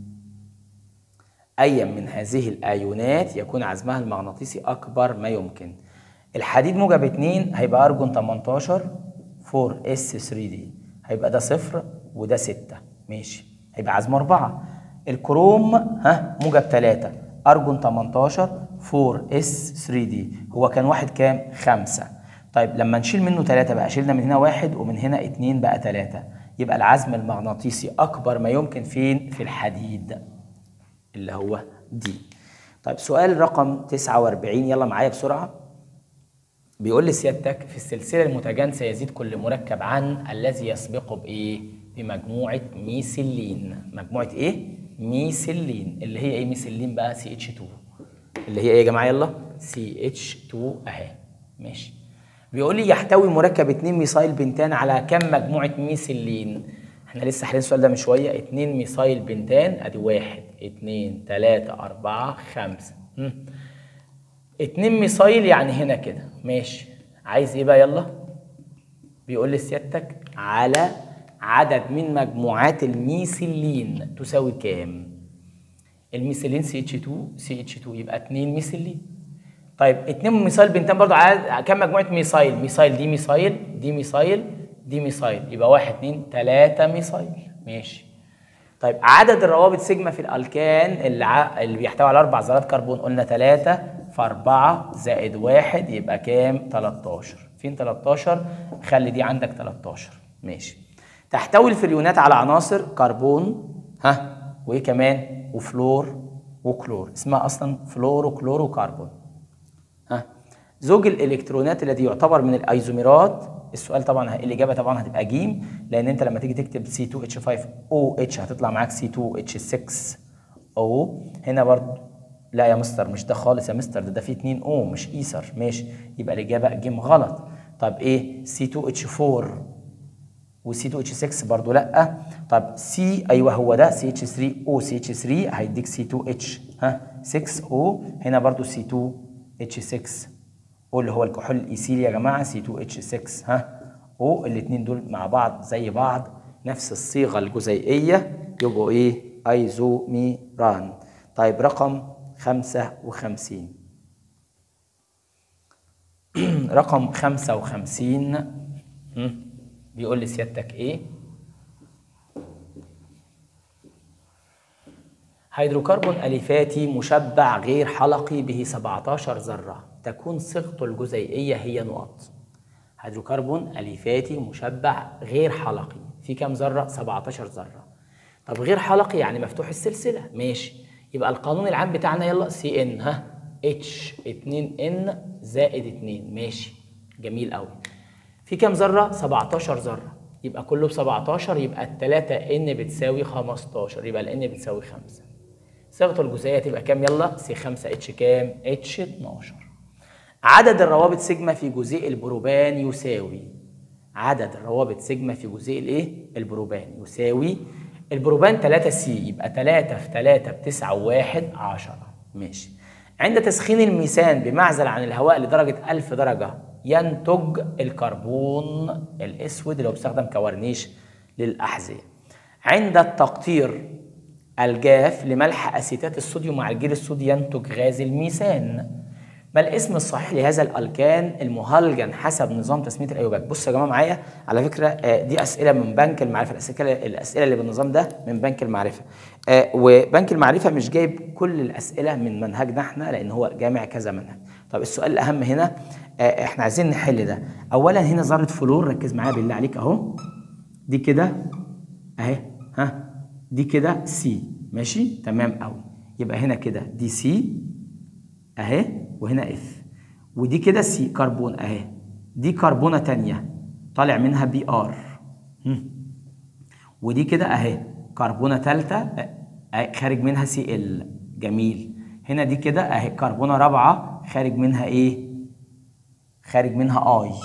أي من هذه الأيونات يكون عزمها المغناطيسي أكبر ما يمكن الحديد موجب 2 هيبقى أرجون 18 4 اس 3 دي هيبقى ده صفر وده 6 ماشي هيبقى عزمه 4 الكروم ها موجب 3 أرجون 18 4 اس 3 دي هو كان واحد كام؟ 5 طيب لما نشيل منه 3 بقى شيلنا من هنا واحد ومن هنا 2 بقى 3 يبقى العزم المغناطيسي أكبر ما يمكن فين؟ في الحديد اللي هو دي طيب سؤال رقم 49 يلا معايا بسرعة بيقول لي سيادتك في السلسلة المتجانسة يزيد كل مركب عن الذي يسبقه بإيه؟ بمجموعة ميثيلين مجموعة إيه؟ ميثيلين اللي هي إيه ميثيلين بقى سي اتش 2 اللي هي إيه يا جماعة يلا؟ سي اتش 2 أهي ماشي بيقول لي يحتوي مركب 2 ميثايل بنتان على كم مجموعة ميثيلين؟ احنا لسه حالين السؤال ده من شويه 2 ميثايل بنتان ادي 1 2 3 4 5 2 ميثايل يعني هنا كده ماشي عايز ايه بقى يلا بيقول لي سيادتك على عدد من مجموعات الميثيلين تساوي كام الميثيلين سي اتش 2 سي اتش 2 يبقى 2 ميثيلين طيب 2 ميثايل بنتان برضو عدد كم مجموعه ميثايل ميثايل دي ميثايل دي ميثايل دي ميثايل يبقى واحد اتنين تلاتة ميثايل ماشي طيب عدد الروابط سيجما في الالكان اللي, ع... اللي بيحتوي على اربع ذرات كربون قلنا تلاتة في أربعة زائد واحد يبقى كام؟ 13 فين 13 خلي دي عندك 13 ماشي تحتوي الفريونات على عناصر كربون ها وايه كمان وفلور وكلور اسمها اصلا فلور وكلور وكربون ها زوج الالكترونات الذي يعتبر من الايزوميرات السؤال طبعا الاجابه طبعا هتبقى ج لان انت لما تيجي تكتب C2H5OH هتطلع معاك C2H6O هنا برضه لا يا مستر مش ده خالص يا مستر ده ده فيه 2 O مش ايثر ماشي يبقى الاجابه ج غلط طب ايه C2H4 وC2H6 برضه لا طب C ايوه هو ده CH3O CH3 هيديك C2H ها 6O هنا برضه C2H6 O اللي هو الكحول الايثيلي يا جماعه C2H6 ها O الاثنين دول مع بعض زي بعض نفس الصيغه الجزيئيه يبقوا ايه ايزوميران طيب رقم 55 رقم 55 بيقول لي سيادتك ايه هيدروكربون أليفاتي مشبع غير حلقي به 17 ذرة تكون صيغته الجزيئية هي نقط هيدروكربون أليفاتي مشبع غير حلقي في كام ذرة؟ 17 ذرة طب غير حلقي يعني مفتوح السلسلة ماشي يبقى القانون العام بتاعنا يلا سي ان ها اتش 2 ان زائد 2 ماشي جميل قوي في كام ذرة؟ 17 ذرة يبقى كله ب 17 يبقى التلاتة ان بتساوي 15 يبقى الان بتساوي 5 صيغته الجزيئيه تبقى كام يلا سي 5 اتش كام اتش 12 عدد الروابط سيجما في جزيء البروبان يساوي عدد الروابط سيجما في جزيء الايه البروبان يساوي البروبان 3 سي يبقى 3 في 3 ب 9 و1 10 ماشي عند تسخين الميثان بمعزل عن الهواء لدرجه 1000 درجه ينتج الكربون الاسود اللي هو بيستخدم كورنيش للاحذيه عند التقطير الجاف لملح اسيتات الصوديوم مع الجير الصودي ينتج غاز الميثان ما الاسم الصحيح لهذا الالكان المهلجن حسب نظام تسميه الايوباك بصوا يا جماعه معايا على فكره آه، دي اسئله من بنك المعرفه الاسئله الاسئله اللي بالنظام ده من بنك المعرفه آه، وبنك المعرفه مش جايب كل الاسئله من منهجنا احنا لان هو جامع كذا منهج طب السؤال الاهم هنا آه، احنا عايزين نحل ده اولا هنا ذره فلور ركز معايا بالله عليك اهو دي كده اهي ها دي كده سي ماشي تمام قوي يبقى هنا كده دي سي اهي وهنا اف ودي كده سي كربون اهي دي كربونه تانية طالع منها بي ار هم. ودي كده اهي كربونه ثالثه أهي خارج منها سي ال جميل هنا دي كده اهي كربونه رابعه خارج منها ايه خارج منها اي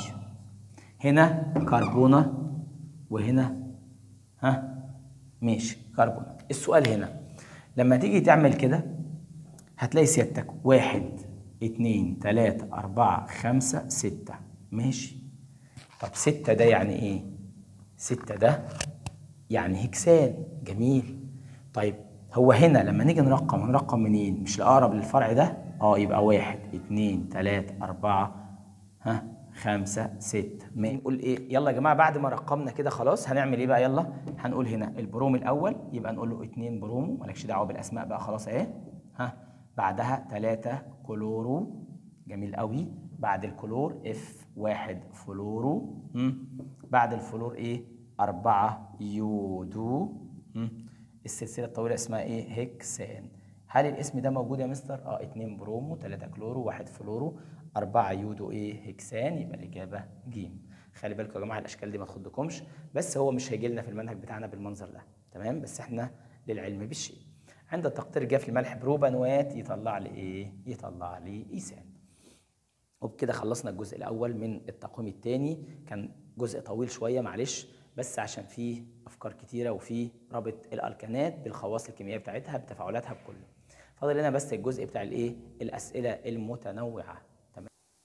هنا كربونه وهنا ها ماشي كربون السؤال هنا لما تيجي تعمل كده هتلاقي سيادتك واحد اتنين تلاتة أربعة خمسة ستة ماشي طب ستة ده يعني إيه؟ ستة ده يعني هكسان جميل طيب هو هنا لما نيجي نرقم هنرقم منين؟ مش الأقرب للفرع ده؟ اه يبقى واحد اتنين تلاتة أربعة ها خمسة ستة ما نقول ايه يلا يا جماعة بعد ما رقمنا كده خلاص هنعمل ايه بقى يلا هنقول هنا البروم الأول يبقى نقول له اتنين برومو مالكش دعوة بالأسماء بقى خلاص اهي ها بعدها تلاتة كلورو جميل قوي بعد الكلور اف واحد فلورو مم. بعد الفلور ايه أربعة يودو مم. السلسلة الطويلة اسمها ايه هكسان هل الاسم ده موجود يا مستر؟ اه اتنين برومو تلاتة كلورو واحد فلورو أربعة يودو ايه هكسان يبقى الإجابة جيم خلي بالكم يا جماعة الأشكال دي ما تخضكمش بس هو مش هيجي لنا في المنهج بتاعنا بالمنظر ده تمام بس احنا للعلم بالشيء عند التقطير جاف الملح بروبانوات يطلع لي ايه؟ يطلع لي ايثان وبكده خلصنا الجزء الاول من التقويم الثاني كان جزء طويل شويه معلش بس عشان فيه افكار كتيره وفيه رابط الالكانات بالخواص الكيميائيه بتاعتها بتفاعلاتها بكله فاضل لنا بس الجزء بتاع الايه الاسئله المتنوعه تمام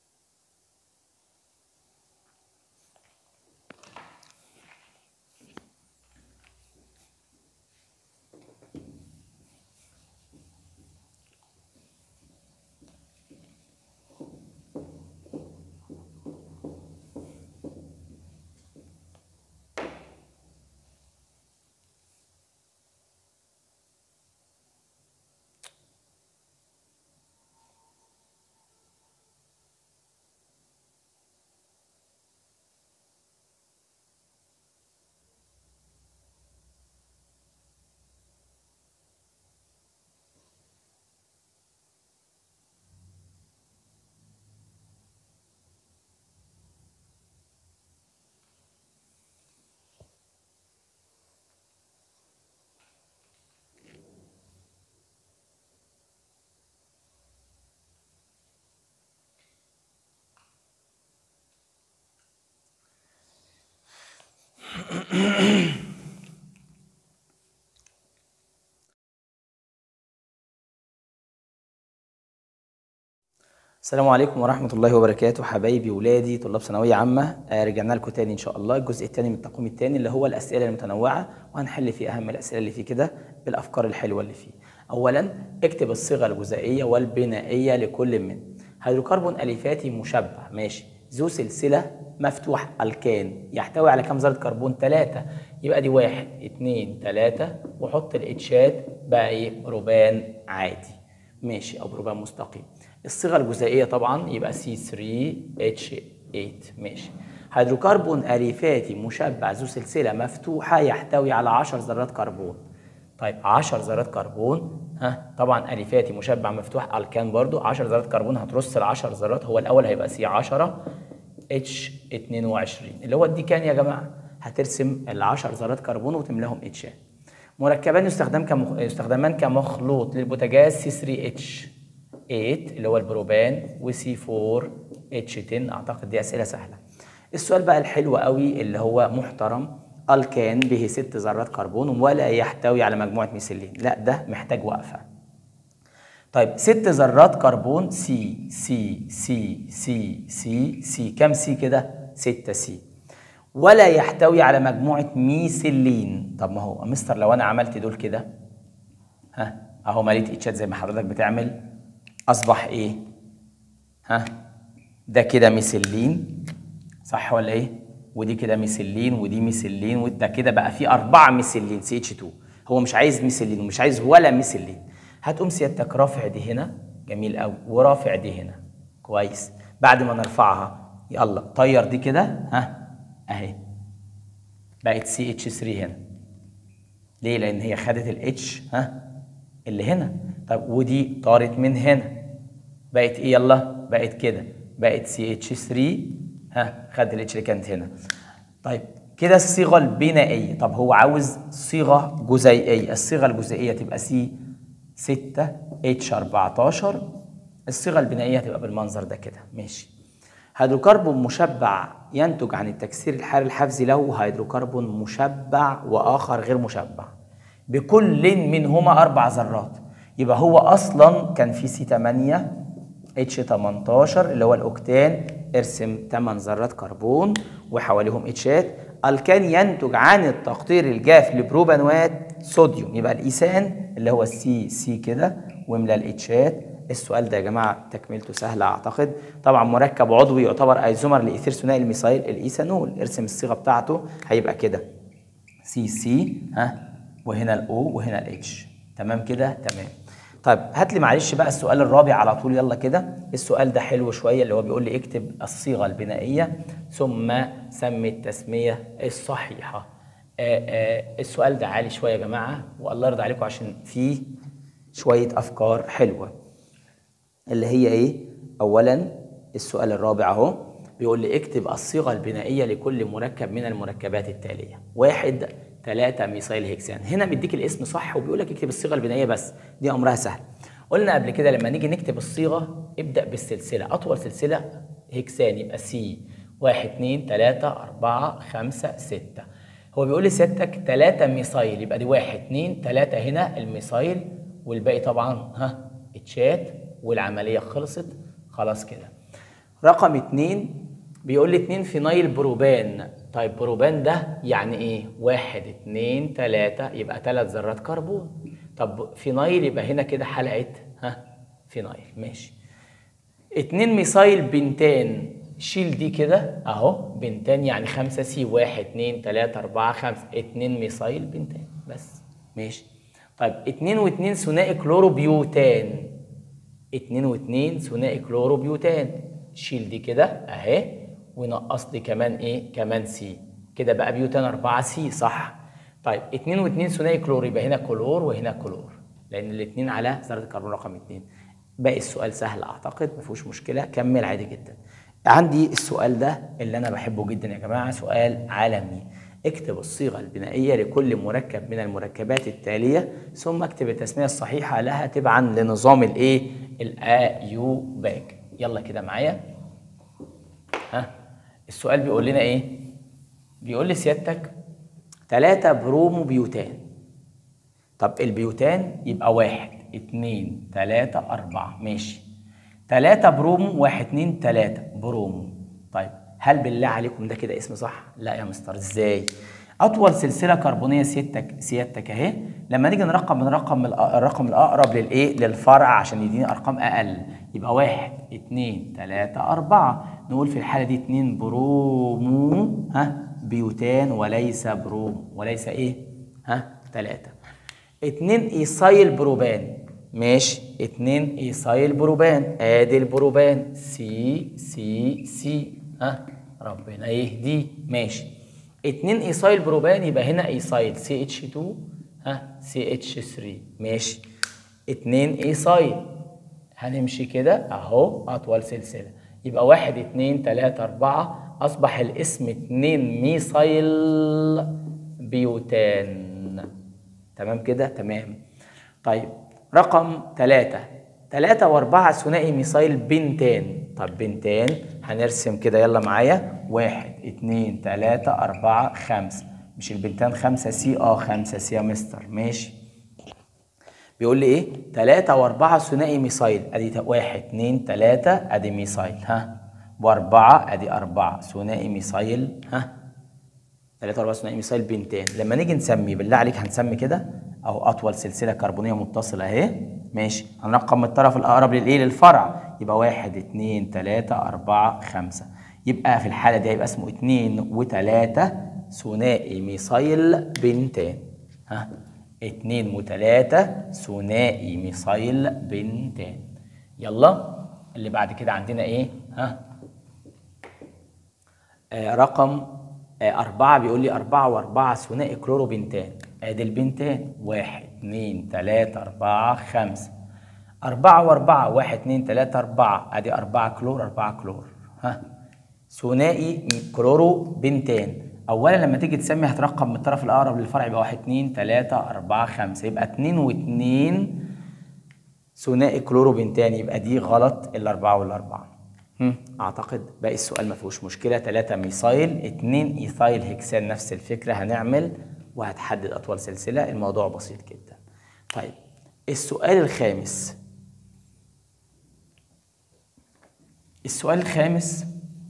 السلام عليكم ورحمة الله وبركاته حبايبي ولادي طلاب ثانوية عامة آه، رجعنا لكم تاني إن شاء الله الجزء الثاني من التقويم الثاني اللي هو الأسئلة المتنوعة وهنحل فيه أهم الأسئلة اللي فيه كده بالأفكار الحلوة اللي فيه. أولا اكتب الصيغة الجزائية والبنائية لكل من هيدروكربون أليفاتي مشبع ماشي ذو سلسلة مفتوح الكان يحتوي على كم ذرة كربون؟ ثلاثة يبقى دي واحد اتنين تلاتة وحط الاتشات بقى ايه روبان عادي ماشي او بروبان مستقيم الصيغه الجزيئيه طبعا يبقى C3H8 ماشي هيدروكربون أليفاتي مشبع ذو سلسله مفتوحه يحتوي على 10 ذرات كربون طيب 10 ذرات كربون ها طبعا أليفاتي مشبع مفتوح الكان برضو 10 ذرات كربون هترص ال 10 ذرات هو الاول هيبقى سي 10 اتش 22 اللي هو الديكان يا جماعه هترسم ال 10 ذرات كربون وتملاهم اتشات مركبان يستخدم كمخ... يستخدمان كمخلوط للبوتاجاز سي 3 اتش 8 اللي هو البروبان وسي 4 اتش 10 اعتقد دي اسئله سهله السؤال بقى الحلو قوي اللي هو محترم الكان به ست ذرات كربون ولا يحتوي على مجموعه ميثيلين لا ده محتاج وقفه طيب ست ذرات كربون سي سي سي سي سي سي كام سي كده 6 سي ولا يحتوي على مجموعه ميثيلين طب ما هو مستر لو انا عملت دول كده ها اهو مليت اتشات زي ما حضرتك بتعمل اصبح ايه ها ده كده ميثيلين صح ولا ايه ودي كده ميثيلين ودي ميثيلين وده كده بقى في اربعه ميثيلين سي اتش 2 هو مش عايز ميثيلين ومش عايز ولا ميثيلين هتقوم سيادتك رافع دي هنا جميل قوي ورافع دي هنا كويس بعد ما نرفعها يلا طير دي كده ها اهي بقت سي اتش 3 هنا ليه لان هي خدت الاتش ها اللي هنا طب ودي طارت من هنا بقت ايه يلا بقت كده بقت سي اتش 3 ها خد الاتش اللي كانت هنا طيب كده الصيغه البنائيه طب هو عاوز صيغه جزيئيه الصيغه الجزيئيه تبقى سي 6 اتش 14 الصيغه البنائيه هتبقى بالمنظر ده كده ماشي هيدروكربون مشبع ينتج عن التكسير الحراري الحفزي له هيدروكربون مشبع واخر غير مشبع بكل منهما اربع ذرات يبقى هو اصلا كان في سي 8 اتش 18 اللي هو الاوكتان ارسم 8 ذرات كربون وحواليهم اتشات الكان ينتج عن التقطير الجاف لبروبانوات صوديوم يبقى الايثان اللي هو السي سي كده واملى الاتشات السؤال ده يا جماعه تكملته سهله اعتقد طبعا مركب عضوي يعتبر ايزومر لايثير ثنائي الميثايل الايثانول ارسم الصيغه بتاعته هيبقى كده سي سي ها وهنا الاو وهنا الاتش تمام كده تمام طيب هات لي معلش بقى السؤال الرابع على طول يلا كده السؤال ده حلو شويه اللي هو بيقول لي اكتب الصيغه البنائيه ثم سمي التسميه الصحيحه آآ آآ السؤال ده عالي شويه يا جماعه والله يرضى عليكم عشان فيه شويه افكار حلوه اللي هي ايه اولا السؤال الرابع اهو بيقول لي اكتب الصيغه البنائيه لكل مركب من المركبات التاليه واحد ثلاثة ميثايل هيكسان هنا مديك الاسم صح وبيقول لك اكتب الصيغه البنائيه بس دي امرها سهل قلنا قبل كده لما نيجي نكتب الصيغه ابدا بالسلسله اطول سلسله هيكسان يبقى سي واحد اتنين تلاتة أربعة خمسة ستة هو بيقول لي سيادتك تلاتة ميثايل يبقى دي واحد اتنين تلاتة هنا الميثايل والباقي طبعا ها اتشات والعملية خلصت خلاص كده رقم اتنين بيقول لي اتنين فينايل بروبان طيب بروبان ده يعني ايه واحد اتنين تلاتة يبقى تلات ذرات كربون طب فينايل يبقى هنا كده حلقة ها فينايل ماشي اتنين ميثايل بنتان شيل دي كده اهو بنتان يعني خمسة سي واحد اتنين تلاتة اربعة خمسة اتنين ميثايل بنتان بس ماشي طيب اتنين واتنين ثنائي كلوروبيوتان اتنين واتنين ثنائي كلوروبيوتان شيل دي كده اهي ونقص لي كمان ايه كمان سي كده بقى بيوتان 4 سي صح طيب اتنين واتنين ثنائي كلور يبقى هنا كلور وهنا كلور لان الاتنين على ذره الكربون رقم اتنين باقي السؤال سهل اعتقد ما فيهوش مشكله كمل عادي جدا عندي السؤال ده اللي انا بحبه جدا يا جماعه سؤال عالمي اكتب الصيغه البنائيه لكل مركب من المركبات التاليه ثم اكتب التسميه الصحيحه لها تبعا لنظام الايه الايوباك يلا كده معايا ها السؤال بيقول لنا ايه بيقول لي سيادتك ثلاثة برومو بيوتان طب البيوتان يبقى واحد اتنين تلاتة أربعة ماشي تلاتة برومو واحد اتنين تلاتة برومو طيب هل بالله عليكم ده كده اسم صح؟ لا يا مستر ازاي؟ أطول سلسلة كربونية سيادتك سيادتك أهي لما نيجي نرقم بنرقم الرقم الأقرب للإيه؟ للفرع عشان يديني أرقام أقل يبقى واحد اتنين تلاتة أربعة نقول في الحالة دي اتنين برومو ها بيوتان وليس بروم وليس إيه؟ ها تلاتة اتنين إيصايل بروبان ماشي اتنين إيصايل بروبان آدي البروبان سي سي سي ها ربنا يهديه ماشي اتنين ايصايل بروبان يبقى هنا ايصايل سي اتش 2 ها سي اتش 3 ماشي اتنين ايصايل هنمشي كده اهو اطول سلسله يبقى واحد اتنين تلاته اربعه اصبح الاسم اتنين ميثايل بيوتان تمام كده تمام طيب رقم تلاته تلاتة وأربعة ثنائي ميثايل بنتان طب بنتان هنرسم كده يلا معايا واحد اتنين تلاتة أربعة خمسة مش البنتان خمسة سي اه خمسة سي يا مستر ماشي بيقول لي ايه تلاتة وأربعة ثنائي ميثايل ادي واحد اتنين تلاتة ادي ميثايل ها وأربعة ادي أربعة ثنائي ميثايل ها 3 4 ثنائي ميثايل بنتان لما نيجي نسمي بالله عليك هنسمي كده او اطول سلسله كربونيه متصله اهي ماشي هنرقم من الطرف الاقرب للايه للفرع يبقى 1 2 3 4 5 يبقى في الحاله دي هيبقى اسمه 2 و3 ثنائي ميثايل بنتان ها 2 و3 ثنائي ميثايل بنتان يلا اللي بعد كده عندنا ايه ها آه رقم آه أربعة بيقول لي أربعة وأربعة ثنائي كلوروبنتان آدي البنتان واحد اتنين تلاتة أربعة خمسة أربعة وأربعة واحد اتنين تلاتة أربعة أدي أربعة كلور أربعة كلور ها ثنائي كلوروبنتان أولا لما تيجي تسمي هترقم من الطرف الأقرب للفرع يبقى واحد اتنين تلاتة أربعة خمسة يبقى اتنين واتنين ثنائي كلوروبنتان يبقى دي غلط الأربعة والأربعة هم، اعتقد باقي السؤال ما فيهوش مشكله 3 ميثايل 2 ايثايل هكسان نفس الفكره هنعمل وهتحدد اطول سلسله الموضوع بسيط جدا طيب السؤال الخامس السؤال الخامس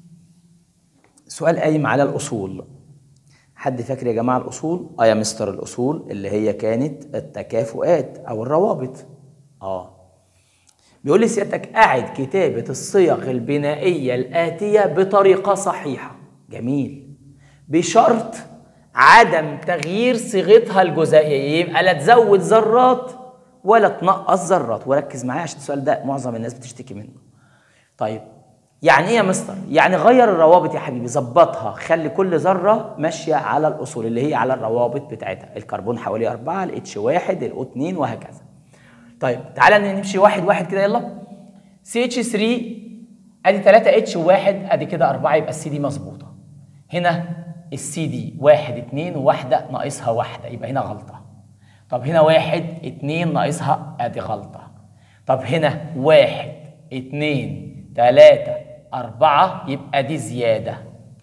سؤال قايم على الاصول حد فاكر يا جماعه الاصول اه يا مستر الاصول اللي هي كانت التكافؤات او الروابط اه بيقول لي سيادتك أعد كتابة الصيغ البنائية الآتية بطريقة صحيحة جميل بشرط عدم تغيير صيغتها الجزيئية يبقى لا تزود ذرات ولا تنقص ذرات وركز معايا عشان السؤال ده معظم الناس بتشتكي منه طيب يعني ايه يا مستر يعني غير الروابط يا حبيبي ظبطها خلي كل ذره ماشيه على الاصول اللي هي على الروابط بتاعتها الكربون حوالي أربعة الاتش واحد الاو 2 وهكذا طيب تعالى نمشي واحد واحد كده يلا سي اتش 3 ادي 3 اتش وواحد ادي كده 4 يبقى السي دي مظبوطه هنا السي دي واحد اتنين وواحده ناقصها واحده يبقى هنا غلطه طب هنا واحد اتنين ناقصها ادي غلطه طب هنا واحد اتنين تلاته اربعه يبقى دي زياده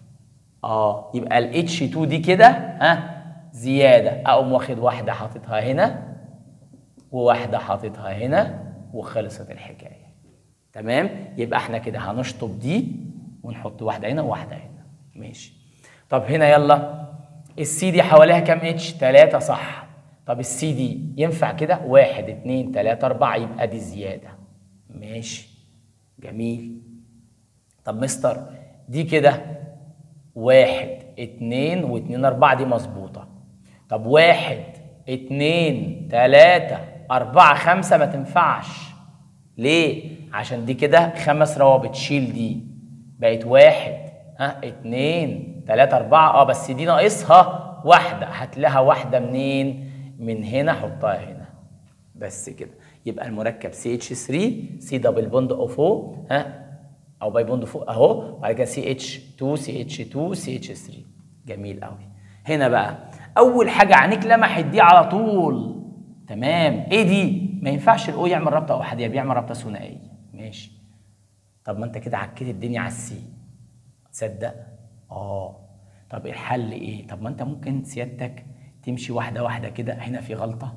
اه يبقى الاتش 2 دي كده ها زياده اقوم واخد واحده حاططها هنا وواحده حاططها هنا وخلصت الحكايه تمام يبقى احنا كده هنشطب دي ونحط واحده هنا وواحده هنا ماشي طب هنا يلا السي دي حواليها كام اتش 3 صح طب السي دي ينفع كده واحد اتنين تلاتة أربعة يبقى دي زيادة ماشي جميل طب مستر دي كده واحد اتنين واتنين أربعة دي مظبوطة طب واحد اتنين تلاتة أربعة خمسة ما تنفعش ليه؟ عشان دي كده خمس روابط شيل دي بقت واحد ها اتنين تلاتة أربعة اه بس دي ناقصها واحدة هات لها واحدة منين؟ من هنا حطها هنا بس كده يبقى المركب سي اتش 3 سي دبل بوند اوف او ها او باي بوند فوق اهو بعد كده سي اتش 2 سي اتش 2 سي اتش 3 جميل قوي هنا بقى اول حاجه عينيك لمحت دي على طول تمام ايه دي ما ينفعش الاو يعمل رابطه احاديه بيعمل رابطه ثنائيه ماشي طب ما انت كده عكيت الدنيا على السي تصدق اه طب الحل ايه طب ما انت ممكن سيادتك تمشي واحده واحده كده هنا في غلطه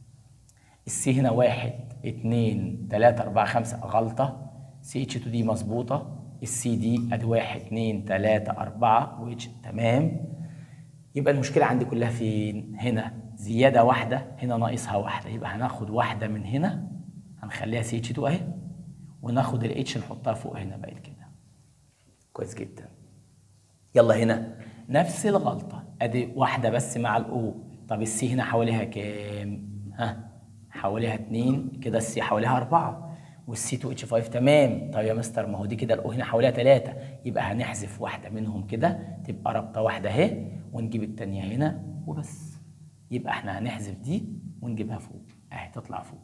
السي هنا واحد اتنين تلاتة أربعة خمسة غلطة سي اتش 2 دي مظبوطة السي دي ادي واحد اتنين تلاتة أربعة واتش تمام يبقى المشكلة عندي كلها فين؟ هنا زيادة واحدة هنا ناقصها واحدة يبقى هناخد واحدة من هنا هنخليها سي اتش 2 اهي وناخد الاتش نحطها فوق هنا بقت كده كويس جدا يلا هنا نفس الغلطة ادي واحدة بس مع الاو طب السي هنا حواليها كام؟ ها حواليها اتنين كده السي حواليها أربعة والسي 2 اتش 5 تمام طب يا مستر ما هو دي كده الاو هنا حواليها ثلاثة يبقى هنحذف واحدة منهم كده تبقى رابطة واحدة اهي ونجيب التانية هنا وبس يبقى احنا هنحذف دي ونجيبها فوق اهي تطلع فوق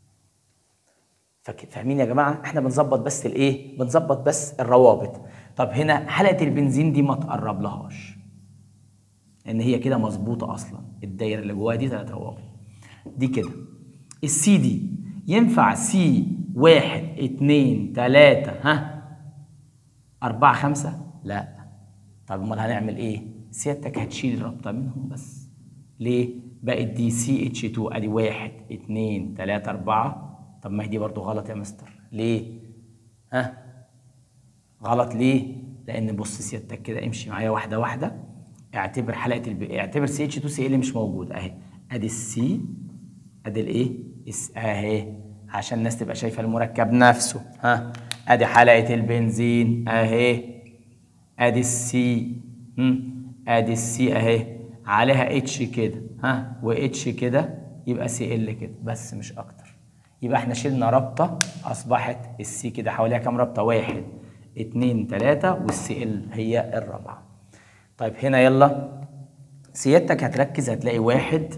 فك- فاهمين يا جماعة احنا بنظبط بس الايه بنظبط بس الروابط طب هنا حلقة البنزين دي ما تقرب لهاش لان هي كده مظبوطة اصلا الدايرة اللي جواها دي ثلاث روابط دي كده السي دي ينفع سي واحد اتنين تلاتة ها أربعة خمسة؟ لا طب أمال هنعمل إيه؟ سيادتك هتشيل رابطة منهم بس ليه؟ بقت دي سي اتش 2 أدي واحد اتنين تلاتة أربعة طب ما هي دي برضه غلط يا مستر ليه؟ ها؟ غلط ليه؟ لأن بص سيادتك كده امشي معايا واحدة واحدة اعتبر حلقه الب... اعتبر سي اتش 2 سي ال مش موجود اهي ادي السي ادي الايه اس اهي عشان الناس تبقى شايفه المركب نفسه ها ادي حلقه البنزين اهي ادي السي هم، ادي السي اهي عليها اتش كده ها واتش كده يبقى سي ال كده بس مش اكتر يبقى احنا شلنا رابطه اصبحت السي كده حواليها كام رابطه واحد اتنين تلاته والسي ال هي الرابعه طيب هنا يلا سيادتك هتركز هتلاقي واحد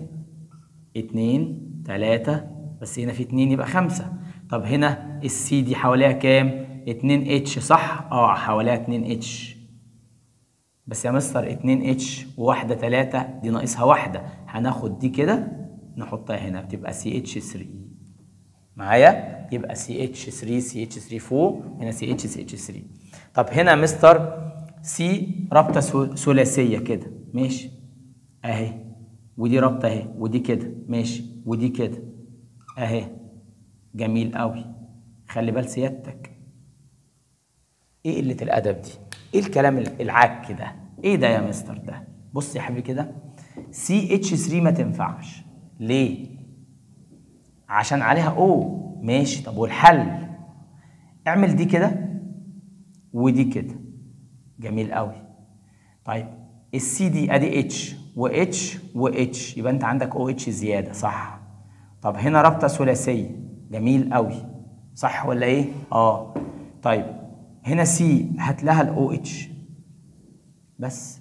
اتنين تلاتة بس هنا في اتنين يبقى خمسة طب هنا السي دي حواليها كام؟ اتنين اتش صح؟ اه حواليها اتنين اتش بس يا مستر اتنين اتش وواحدة تلاتة دي ناقصها واحدة هناخد دي كده نحطها هنا بتبقى سي اتش 3 معايا يبقى سي اتش 3 سي اتش 3 فوق هنا سي اتش سي اتش 3 طب هنا مستر سي رابطه ثو- ثلاثيه كده ماشي اهي ودي رابطه اهي ودي كده ماشي ودي كده اهي جميل قوي خلي بال سيادتك ايه قله الادب دي ايه الكلام العك ده ايه ده يا مستر ده بص يا حبيبي كده سي اتش 3 ما تنفعش ليه عشان عليها او ماشي طب والحل اعمل دي كده ودي كده جميل قوي طيب السي دي ادي اتش واتش واتش يبقى انت عندك او اتش زياده صح طب هنا رابطه ثلاثيه جميل قوي صح ولا ايه اه طيب هنا سي هات لها الاو اتش بس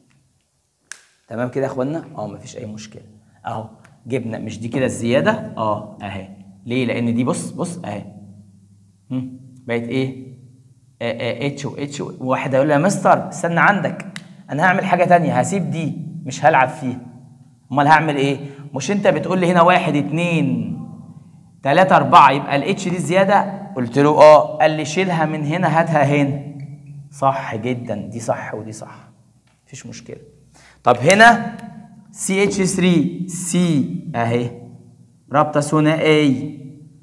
تمام كده يا اخوانا اه مفيش اي مشكله اهو جبنا مش دي كده الزياده اه اهي ليه لان دي بص بص اهي هم، بقت ايه آه، آه، اتش واتش وواحد هيقول لي يا مستر استنى عندك انا هعمل حاجه تانية هسيب دي مش هلعب فيها امال هعمل ايه مش انت بتقول لي هنا واحد اتنين تلاتة أربعة يبقى الاتش دي زيادة قلت له اه قال لي شيلها من هنا هاتها هنا صح جدا دي صح ودي صح مفيش مشكلة طب هنا سي اتش 3 سي اهي رابطة ثنائية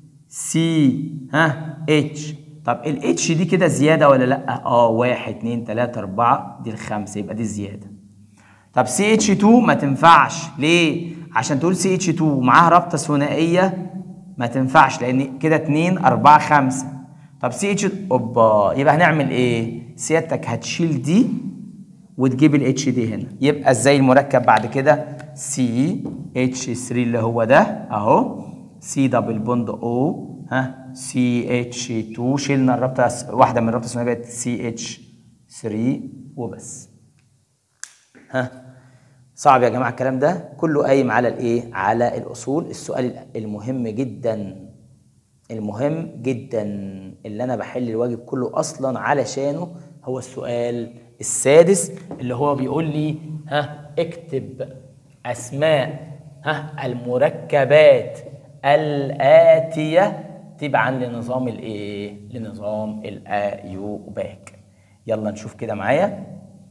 سي ها اتش طب الاتش دي كده زيادة ولا لأ؟ اه واحد اتنين تلاتة أربعة دي الخمسة يبقى دي الزيادة طب سي اتش 2 ما تنفعش ليه؟ عشان تقول سي اتش 2 ومعاها رابطة ثنائية ما تنفعش لأن كده 2 4 5 طب سي اتش اوبا يبقى هنعمل ايه؟ سيادتك هتشيل دي وتجيب الاتش دي هنا يبقى ازاي المركب بعد كده سي اتش 3 اللي هو ده اهو سي دبل بوند او ها سي اتش 2 شلنا الرابطه واحده من الرابطه الثنائيه بقت سي اتش 3 وبس ها صعب يا جماعه الكلام ده كله قايم على الايه على الاصول السؤال المهم جدا المهم جدا اللي انا بحل الواجب كله اصلا علشانه هو السؤال السادس اللي هو بيقول لي ها اكتب اسماء ها المركبات الآتية تبعا لنظام الايه لنظام الايوباك يلا نشوف كده معايا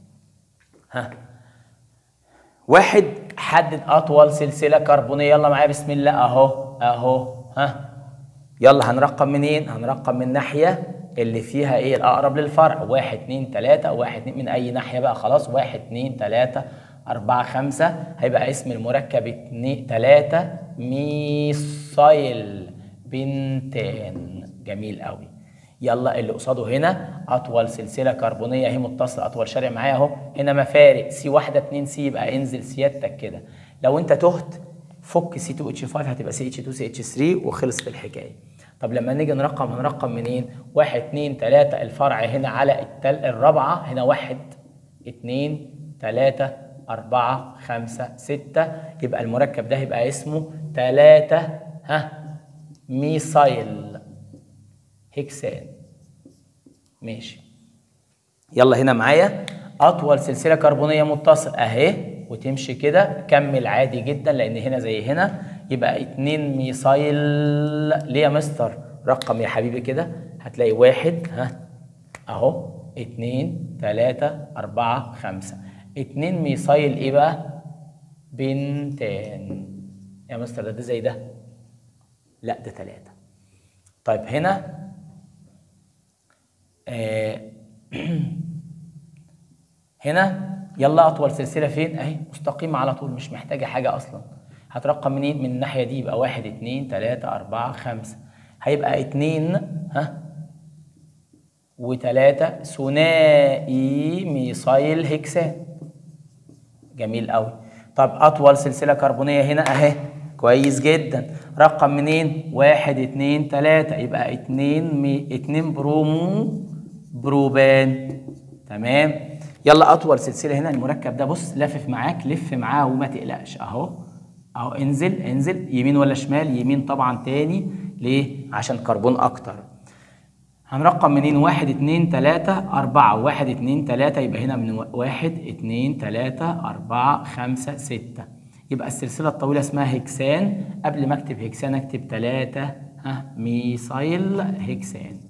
ها واحد حدد اطول سلسله كربونيه يلا معايا بسم الله اهو اهو ها يلا هنرقم منين هنرقم من الناحيه اللي فيها ايه الاقرب للفرع واحد اتنين تلاته واحد اتنين من اي ناحيه بقى خلاص واحد اتنين تلاته اربعه خمسه هيبقى اسم المركب اتنين تلاته ميثايل بنتان جميل قوي يلا اللي قصاده هنا اطول سلسله كربونيه اهي متصله اطول شارع معايا اهو هنا مفارق سي واحده 2 سي يبقى انزل سيادتك كده لو انت تهت فك سي 2 اتش 5 هتبقى سي اتش 2 سي اتش 3 وخلصت الحكايه طب لما نيجي نرقم هنرقم منين؟ واحد اتنين تلاته الفرع هنا على التل الرابعه هنا واحد اتنين تلاته أربعة خمسة ستة يبقى المركب ده يبقى اسمه تلاتة ها ميثايل هكسان ماشي يلا هنا معايا اطول سلسله كربونيه متصل اهي وتمشي كده كمل عادي جدا لان هنا زي هنا يبقى اتنين ميثايل ليه يا مستر رقم يا حبيبي كده هتلاقي واحد ها اهو اتنين تلاتة اربعة خمسة اتنين ميثايل ايه بقى بنتان يا مستر ده, ده زي ده لا ده تلاتة طيب هنا آه هنا يلا اطول سلسله فين اهي مستقيمه على طول مش محتاجه حاجه اصلا هترقم منين من الناحيه دي يبقى واحد اتنين تلاته اربعه خمسه هيبقى اتنين ها وتلاته ثنائي ميثايل هكسان جميل قوي طب اطول سلسله كربونيه هنا اهي كويس جدا رقم منين واحد اتنين تلاته يبقى اتنين مي اتنين برومو بروبان تمام يلا اطول سلسله هنا المركب ده بص لافف معاك لف معاه وما تقلقش اهو اهو انزل انزل يمين ولا شمال يمين طبعا تاني ليه عشان كربون اكتر هنرقم منين واحد اتنين تلاتة أربعة واحد اتنين تلاتة يبقى هنا من واحد اتنين تلاتة أربعة خمسة ستة يبقى السلسلة الطويلة اسمها هكسان قبل ما اكتب هكسان اكتب تلاتة ها ميثايل هكسان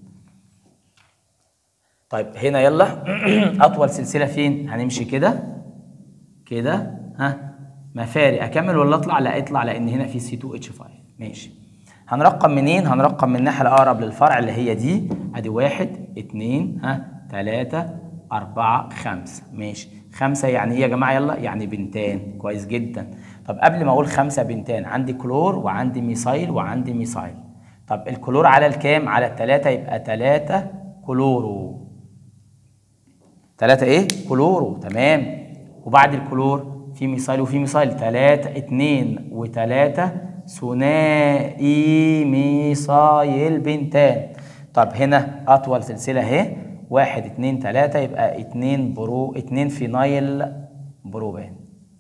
طيب هنا يلا أطول سلسلة فين؟ هنمشي كده كده ها مفارق أكمل ولا أطلع؟ لا اطلع لأن هنا في C2H5 ماشي هنرقم منين؟ هنرقم من الناحية الأقرب للفرع اللي هي دي أدي واحد اتنين ها تلاتة أربعة خمسة ماشي خمسة يعني إيه يا جماعة يلا؟ يعني بنتان كويس جدا طب قبل ما أقول خمسة بنتان عندي كلور وعندي ميثايل وعندي ميثايل طب الكلور على الكام؟ على التلاتة يبقى تلاتة كلورو تلاتة إيه؟ كلورو تمام وبعد الكلور في ميثايل وفي ميثايل تلاتة اتنين وتلاتة ثنائي ميثايل بنتان طب هنا أطول سلسلة أهي واحد اتنين تلاتة يبقى اتنين برو اتنين فينايل بروبان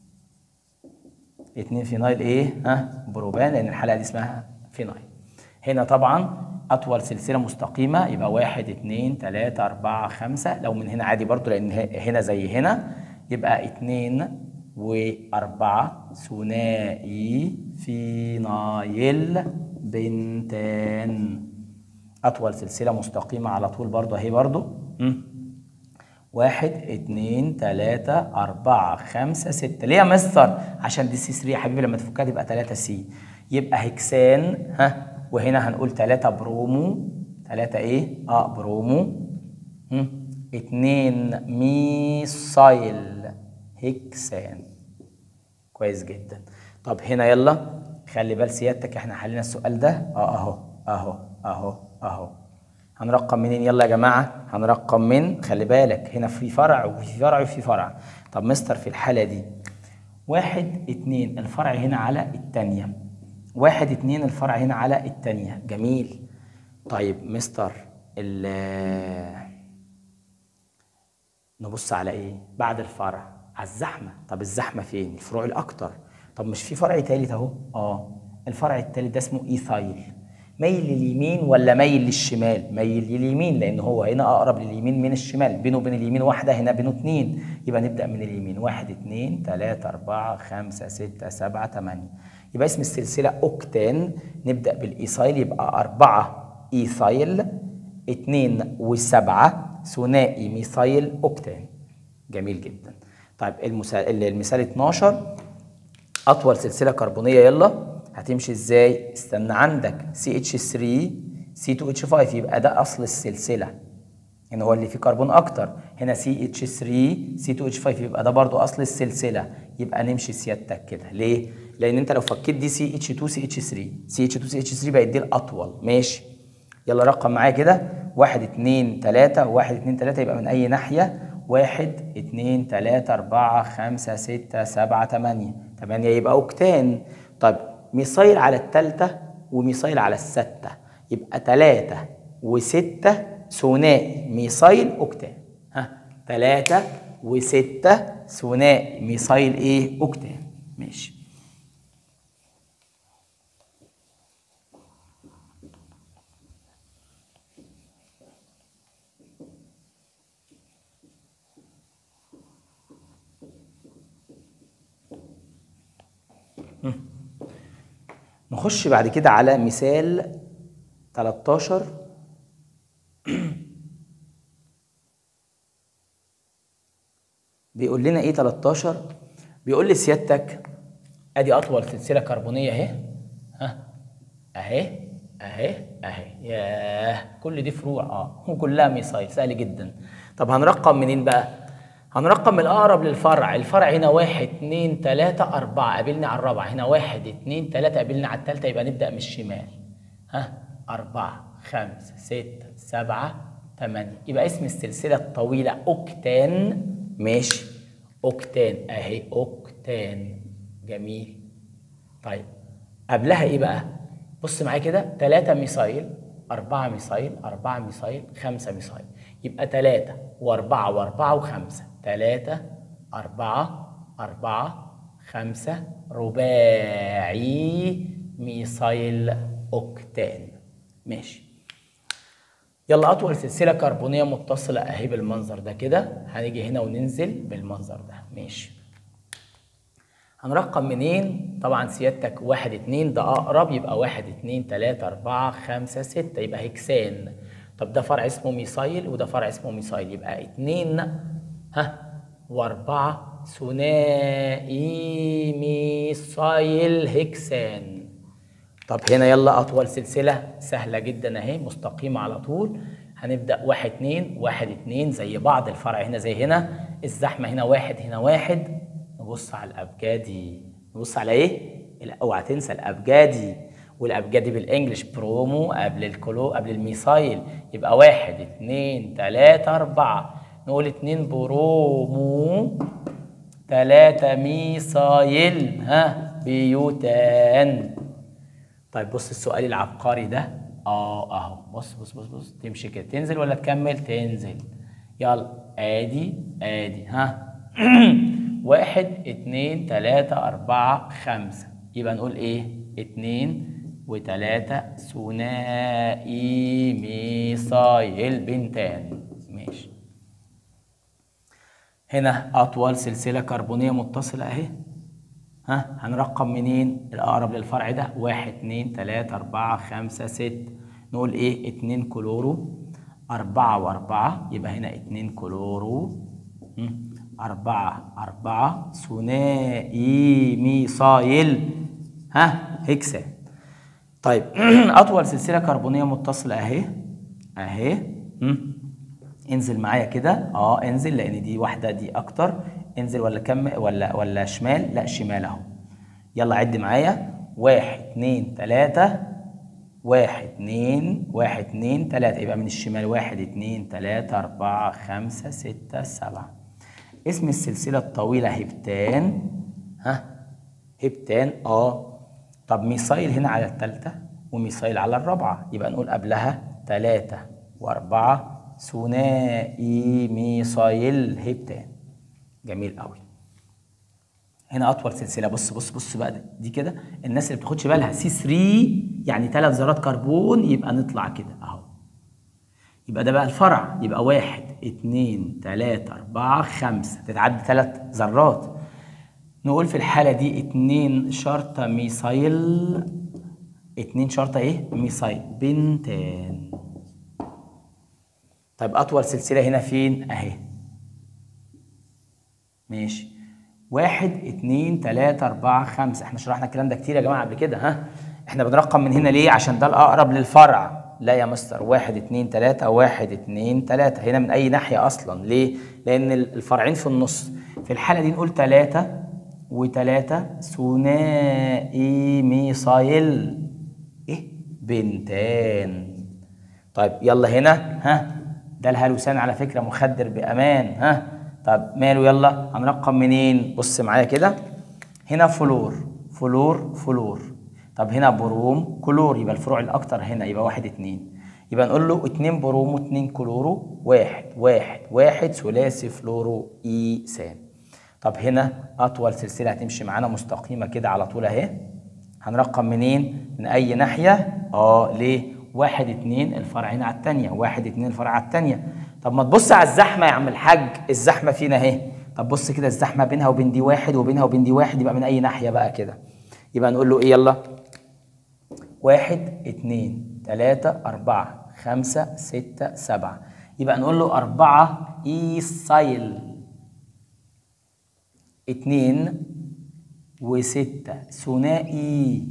اتنين فينايل ايه؟ ها بروبان لأن الحلقة دي اسمها فينايل هنا طبعا أطول سلسلة مستقيمة يبقى واحد اتنين تلاتة أربعة خمسة لو من هنا عادي برضو لأن هنا زي هنا يبقى اتنين وأربعة ثنائي فينايل بنتان أطول سلسلة مستقيمة على طول برضو أهي برضو مم. واحد اتنين تلاتة أربعة خمسة ستة ليه يا مستر؟ عشان دي سي 3 يا حبيبي لما تفكها تبقى تلاتة سي يبقى هكسان ها وهنا هنقول تلاتة برومو تلاتة ايه؟ اه برومو مم. اتنين ميثايل هكسان كويس جدا طب هنا يلا خلي بال سيادتك احنا حلينا السؤال ده اه اهو اهو اهو اهو هنرقم منين يلا يا جماعه هنرقم من خلي بالك هنا في فرع وفي فرع وفي فرع طب مستر في الحاله دي واحد اتنين الفرع هنا على التانية واحد اتنين الفرع هنا على التانية جميل طيب مستر ال نبص على ايه بعد الفرع على الزحمه طب الزحمه فين الفروع الاكتر طب مش في فرع تالت اهو اه الفرع التالت ده اسمه ايثايل ميل لليمين ولا ميل للشمال ميل لليمين لان هو هنا اقرب لليمين من الشمال بينه وبين اليمين واحده هنا بينه اتنين يبقى نبدا من اليمين واحد اتنين تلاته اربعه خمسه سته سبعه تمانيه يبقى اسم السلسله اوكتان نبدا بالايثايل يبقى اربعه ايثايل اتنين وسبعه ثنائي ميثايل اوكتان جميل جدا طيب المثال المثال 12 اطول سلسله كربونيه يلا هتمشي ازاي استنى عندك CH3 C2H5 يبقى ده اصل السلسله هنا هو اللي فيه كربون اكتر هنا CH3 C2H5 يبقى ده برضو اصل السلسله يبقى نمشي سيادتك كده ليه لان انت لو فكيت دي CH2 CH3 CH2 CH3 بقت دي الاطول ماشي يلا رقم معايا كده واحد اتنين تلاتة واحد اتنين تلاتة يبقى من أي ناحية واحد اتنين تلاتة أربعة خمسة ستة سبعة تمانية تمانية يبقى أوكتان طيب ميثايل على التالتة وميثايل على الستة يبقى تلاتة وستة ثنائي ميثايل أوكتان ها تلاتة وستة ثنائي ميثايل إيه أوكتان ماشي نخش بعد كده على مثال 13 بيقول لنا ايه 13 بيقول لي سيادتك ادي اطول سلسله كربونيه اهي ها اهي اهي اهي ياه كل دي فروع اه وكلها ميثايل سهل جدا طب هنرقم منين بقى هنرقم الأقرب للفرع الفرع هنا واحد اتنين تلاتة أربعة قابلني على الرابعة هنا واحد اتنين تلاتة قابلني على التالتة يبقى نبدأ من الشمال ها أربعة خمسة ستة سبعة تمانية يبقى اسم السلسلة الطويلة أوكتان ماشي أوكتان أهي أوكتان جميل طيب قبلها إيه بقى؟ بص معايا كده تلاتة ميسايل أربعة ميسايل أربعة ميسايل خمسة ميسايل يبقى تلاتة وأربعة وأربعة وخمسة تلاتة أربعة أربعة خمسة رباعي ميسايل أوكتان ماشي يلا أطول سلسلة كربونية متصلة أهي بالمنظر ده كده هنيجي هنا وننزل بالمنظر ده ماشي هنرقم منين؟ طبعا سيادتك واحد اتنين ده أقرب يبقى واحد اتنين تلاتة أربعة خمسة ستة يبقى هكسان طب ده فرع اسمه ميسايل وده فرع اسمه ميسايل يبقى اتنين ها وأربعة ثنائي ميسايل هكسان طب هنا يلا أطول سلسلة سهلة جدا أهي مستقيمة على طول هنبدأ واحد اتنين واحد اتنين زي بعض الفرع هنا زي هنا الزحمة هنا واحد هنا واحد نبص على الأبجدي نبص على إيه؟ اوعى تنسى الأبجدي والأبجدي بالإنجلش برومو قبل الكلو قبل الميسايل يبقى واحد اتنين تلاتة أربعة نقول اتنين برومو تلاتة ميسايل ها بيوتان طيب بص السؤال العبقري ده اه اهو بص بص بص بص تمشي كده تنزل ولا تكمل تنزل يلا ادي ادي ها واحد اتنين تلاتة أربعة خمسة يبقى نقول ايه اتنين وتلاتة ثنائي ميسايل بنتان ماشي هنا أطول سلسلة كربونية متصلة أهي ها هنرقم منين الأقرب للفرع ده واحد اتنين تلاتة أربعة خمسة ستة نقول إيه اتنين كلورو أربعة وأربعة يبقى هنا اتنين كلورو مم. أربعة أربعة ثنائي ميصايل ها هكسا طيب أطول سلسلة كربونية متصلة أهي أهي مم. انزل معايا كده اه انزل لان دي واحده دي اكتر انزل ولا كم ولا ولا شمال لا شمال اهو يلا عد معايا واحد اتنين تلاتة واحد اتنين واحد اتنين تلاتة يبقى من الشمال واحد اتنين تلاتة أربعة خمسة ستة سبعة اسم السلسلة الطويلة هبتان ها هبتان اه طب ميسايل هنا على التالتة وميسايل على الرابعة يبقى نقول قبلها تلاتة وأربعة ثنائي ميسايل هبتان جميل قوي هنا اطول سلسله بص بص بص بقى دي كده الناس اللي بتاخدش بالها سي 3 يعني ثلاث ذرات كربون يبقى نطلع كده اهو يبقى ده بقى الفرع يبقى واحد اتنين تلاتة أربعة خمسة تتعدى ثلاث ذرات نقول في الحالة دي اتنين شرطة ميسايل اتنين شرطة ايه؟ ميسايل بنتان طيب أطول سلسلة هنا فين؟ أهي ماشي واحد اتنين تلاتة أربعة خمسة احنا شرحنا الكلام ده كتير يا جماعة قبل كده ها احنا بنرقم من هنا ليه؟ عشان ده الأقرب للفرع لا يا مستر واحد اتنين تلاتة واحد اتنين تلاتة هنا من أي ناحية أصلا ليه؟ لأن الفرعين في النص في الحالة دي نقول تلاتة وتلاتة ثنائي ميصايل ايه؟ بنتان طيب يلا هنا ها ده الهلوسان على فكرة مخدر بأمان ها طب ماله يلا هنرقم منين بص معايا كده هنا فلور فلور فلور طب هنا بروم كلور يبقى الفروع الأكتر هنا يبقى واحد اتنين يبقى نقول له اتنين بروم واتنين كلورو واحد واحد واحد ثلاثي فلورو إيثان طب هنا أطول سلسلة هتمشي معانا مستقيمة كده على طول أهي هنرقم منين من أي ناحية اه ليه واحد اتنين الفرعين على التانية واحد اتنين الفرع على التانية طب ما تبص على الزحمة يا عم الحاج الزحمة فينا اهي طب بص كده الزحمة بينها وبين دي واحد وبينها وبين دي واحد يبقى من أي ناحية بقى كده يبقى نقول له إيه يلا واحد اتنين تلاتة أربعة خمسة ستة سبعة يبقى نقول له أربعة إيسايل اتنين وستة ثنائي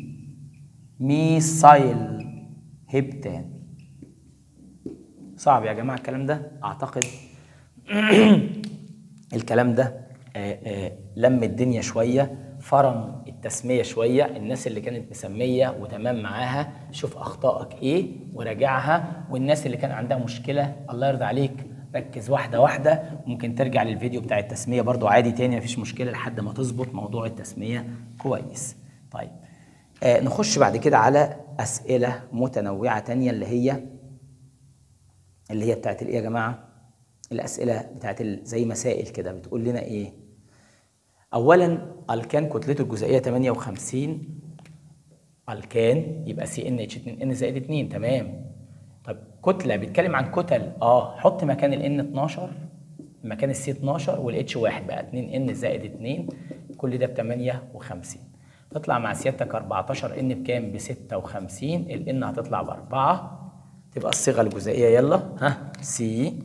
ميسايل هبتان صعب يا جماعة الكلام ده أعتقد الكلام ده آه، آه، لم الدنيا شويه فرم التسميه شويه الناس اللي كانت مسميه وتمام معاها شوف اخطائك ايه وراجعها والناس اللي كان عندها مشكله الله يرضى عليك ركز واحده واحده ممكن ترجع للفيديو بتاع التسميه برضو عادي تاني مفيش مشكله لحد ما تظبط موضوع التسميه كويس طيب آه نخش بعد كده على اسئله متنوعه تانية اللي هي اللي هي بتاعت الايه يا جماعه الاسئله بتاعت ال- زي مسائل كده بتقول لنا ايه اولا الكان كتلته الجزيئيه 58 الكان يبقى سي ان اتش 2 ان زائد 2 تمام طب كتله بيتكلم عن كتل اه حط مكان الان 12 مكان السي 12 والاتش 1 بقى 2 ان زائد 2 كل ده ب 58 تطلع مع سيادتك 14 ان بكام ب 56 الان هتطلع ب 4 تبقى الصيغه الجزيئيه يلا ها سي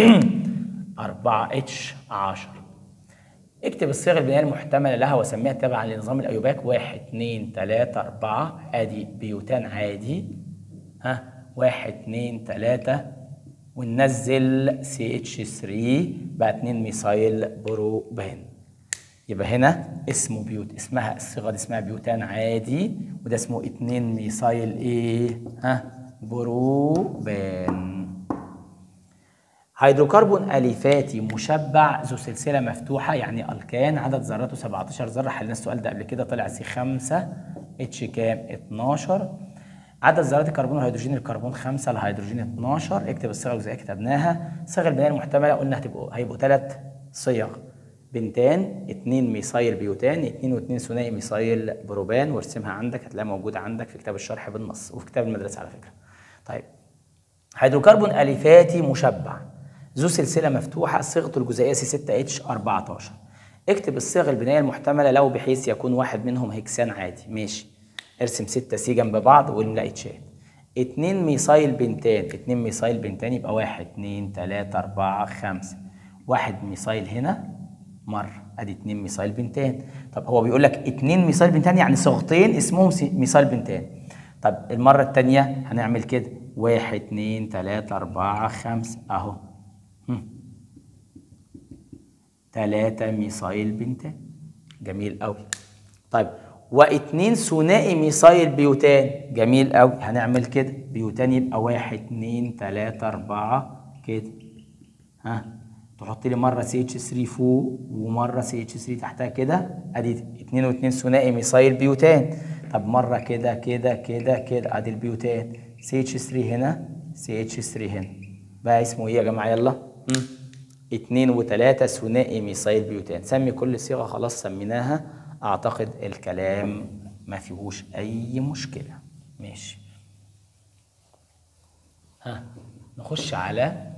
4 اتش 10 اكتب الصيغ البنائيه المحتمله لها وسميها تبعا لنظام الايوباك 1 2 3 4 ادي بيوتان عادي ها 1 2 3 وننزل سي اتش 3 بقى 2 ميثايل بروبان يبقى هنا اسمه بيوت اسمها الصيغه دي اسمها بيوتان عادي وده اسمه 2 ميثايل ايه ها بروبان هيدروكربون أليفاتي مشبع ذو سلسلة مفتوحة يعني ألكان عدد ذراته 17 ذرة حلينا السؤال ده قبل كده طلع سي 5 اتش كام 12 عدد ذرات الكربون والهيدروجين الكربون 5 الهيدروجين 12 اكتب الصيغة الجزئية كتبناها الصيغة البنائية المحتملة قلنا هتبقوا هيبقوا ثلاث صيغ بنتان 2 ميثايل بيوتان 2 و2 ثنائي ميثايل بروبان وارسمها عندك هتلاقيها موجودة عندك في كتاب الشرح بالنص وفي كتاب المدرسة على فكرة طيب هيدروكربون أليفاتي مشبع ذو سلسلة مفتوحة صيغته الجزيئية سي 6 اتش 14 اكتب الصيغ البنائية المحتملة لو بحيث يكون واحد منهم هكسان عادي ماشي ارسم 6 سي جنب بعض ونلاقي اتشات 2 ميثايل بنتان 2 ميثايل بنتان يبقى 1 2 3 4 5 واحد ميثايل هنا مرة ادي 2 ميثايل بنتان طب هو بيقول لك 2 ميثايل بنتان يعني صيغتين اسمهم سي- ميثايل بنتان طب المرة التانية هنعمل كده واحد اتنين تلاتة أربعة خمسة أهو هم. تلاتة ميثايل بنتان جميل أوي طيب واتنين ثنائي ميثايل بيوتان جميل أوي هنعمل كده بيوتان يبقى واحد اتنين تلاتة أربعة كده ها تحط لي مره سي اتش 3 فوق ومره سي اتش 3 تحتها كده ادي 2 و2 ثنائي ميثايل بيوتان طب مره كده كده كده كده ادي البيوتان سي اتش 3 هنا سي اتش 3 هنا بقى اسمه ايه يا جماعه يلا مم. 2 و3 ثنائي ميثايل بيوتان سمي كل صيغه خلاص سميناها اعتقد الكلام ما فيهوش اي مشكله ماشي ها نخش على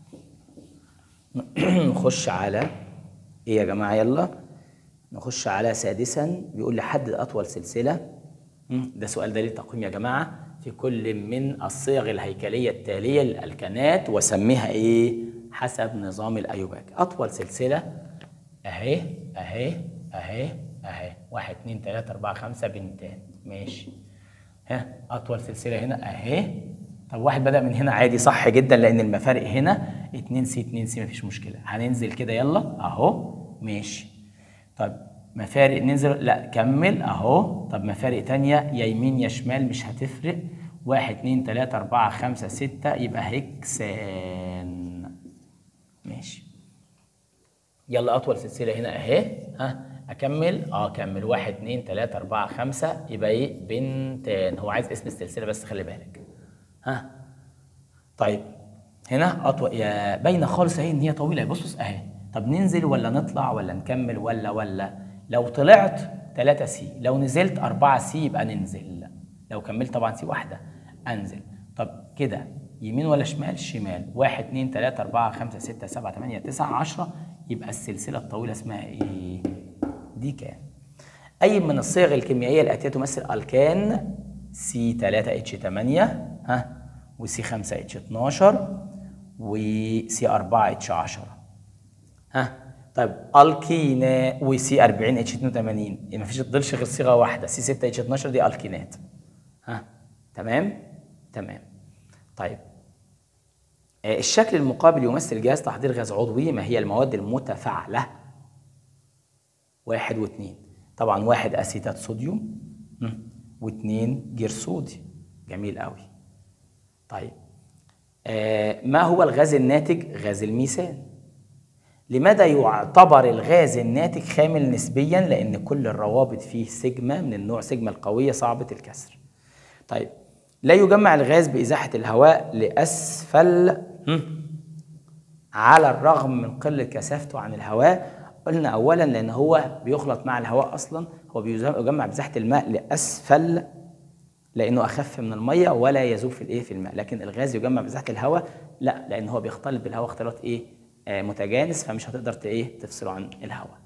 نخش على ايه يا جماعه يلا نخش على سادسا بيقول لي حدد اطول سلسله مم، ده سؤال ده ليه تقويم يا جماعه في كل من الصيغ الهيكليه التاليه للالكانات وسميها ايه حسب نظام الايوباك اطول سلسله اهي اهي اهي اهي واحد اتنين تلاته اربعه خمسه بنتان ماشي ها اطول سلسله هنا اهي طب واحد بدأ من هنا عادي صح جدا لأن المفارق هنا 2 سي 2 سي مفيش مشكلة هننزل كده يلا أهو ماشي طب مفارق ننزل لا كمل أهو طب مفارق تانية يا يمين يا شمال مش هتفرق واحد اتنين تلاتة أربعة خمسة ستة يبقى هكسان ماشي يلا أطول سلسلة هنا أهي ها أكمل أه أكمل واحد اتنين تلاتة أربعة خمسة يبقى إيه بنتان هو عايز اسم السلسلة بس خلي بالك ها طيب هنا اطول يا باينه خالص اهي ان هي طويله بص بص اهي طب ننزل ولا نطلع ولا نكمل ولا ولا لو طلعت 3 سي لو نزلت 4 سي يبقى ننزل لو كملت طبعا سي واحده انزل طب كده يمين ولا شمال شمال 1 2 3 4 5 6 7 8 9 10 يبقى السلسله الطويله اسمها ايه دي كام اي من الصيغ الكيميائيه الاتيه تمثل الكان سي 3 اتش 8 ها وسي 5 اتش 12 وسي 4 اتش 10 ها طيب الكينا وسي 40 اتش 82 ما فيش تضلش غير صيغه واحده سي 6 اتش 12 دي الكينات ها تمام تمام طيب آه، الشكل المقابل يمثل جهاز تحضير غاز عضوي ما هي المواد المتفاعلة واحد واثنين طبعا واحد أسيتات صوديوم مم. واثنين جيرصودي جميل قوي طيب آه ما هو الغاز الناتج غاز الميثان لماذا يعتبر الغاز الناتج خامل نسبيا لان كل الروابط فيه سيجما من النوع سيجما القويه صعبه الكسر طيب لا يجمع الغاز بازاحه الهواء لاسفل هم، على الرغم من قله كثافته عن الهواء قلنا اولا لان هو بيخلط مع الهواء اصلا هو بيجمع بازاحه الماء لاسفل لانه اخف من الميه ولا يذوب في الايه في الماء لكن الغاز يجمع بازاحه الهواء لا لان هو بيختلط بالهواء اختلاط ايه آه متجانس فمش هتقدر ت- ايه تفصله عن الهواء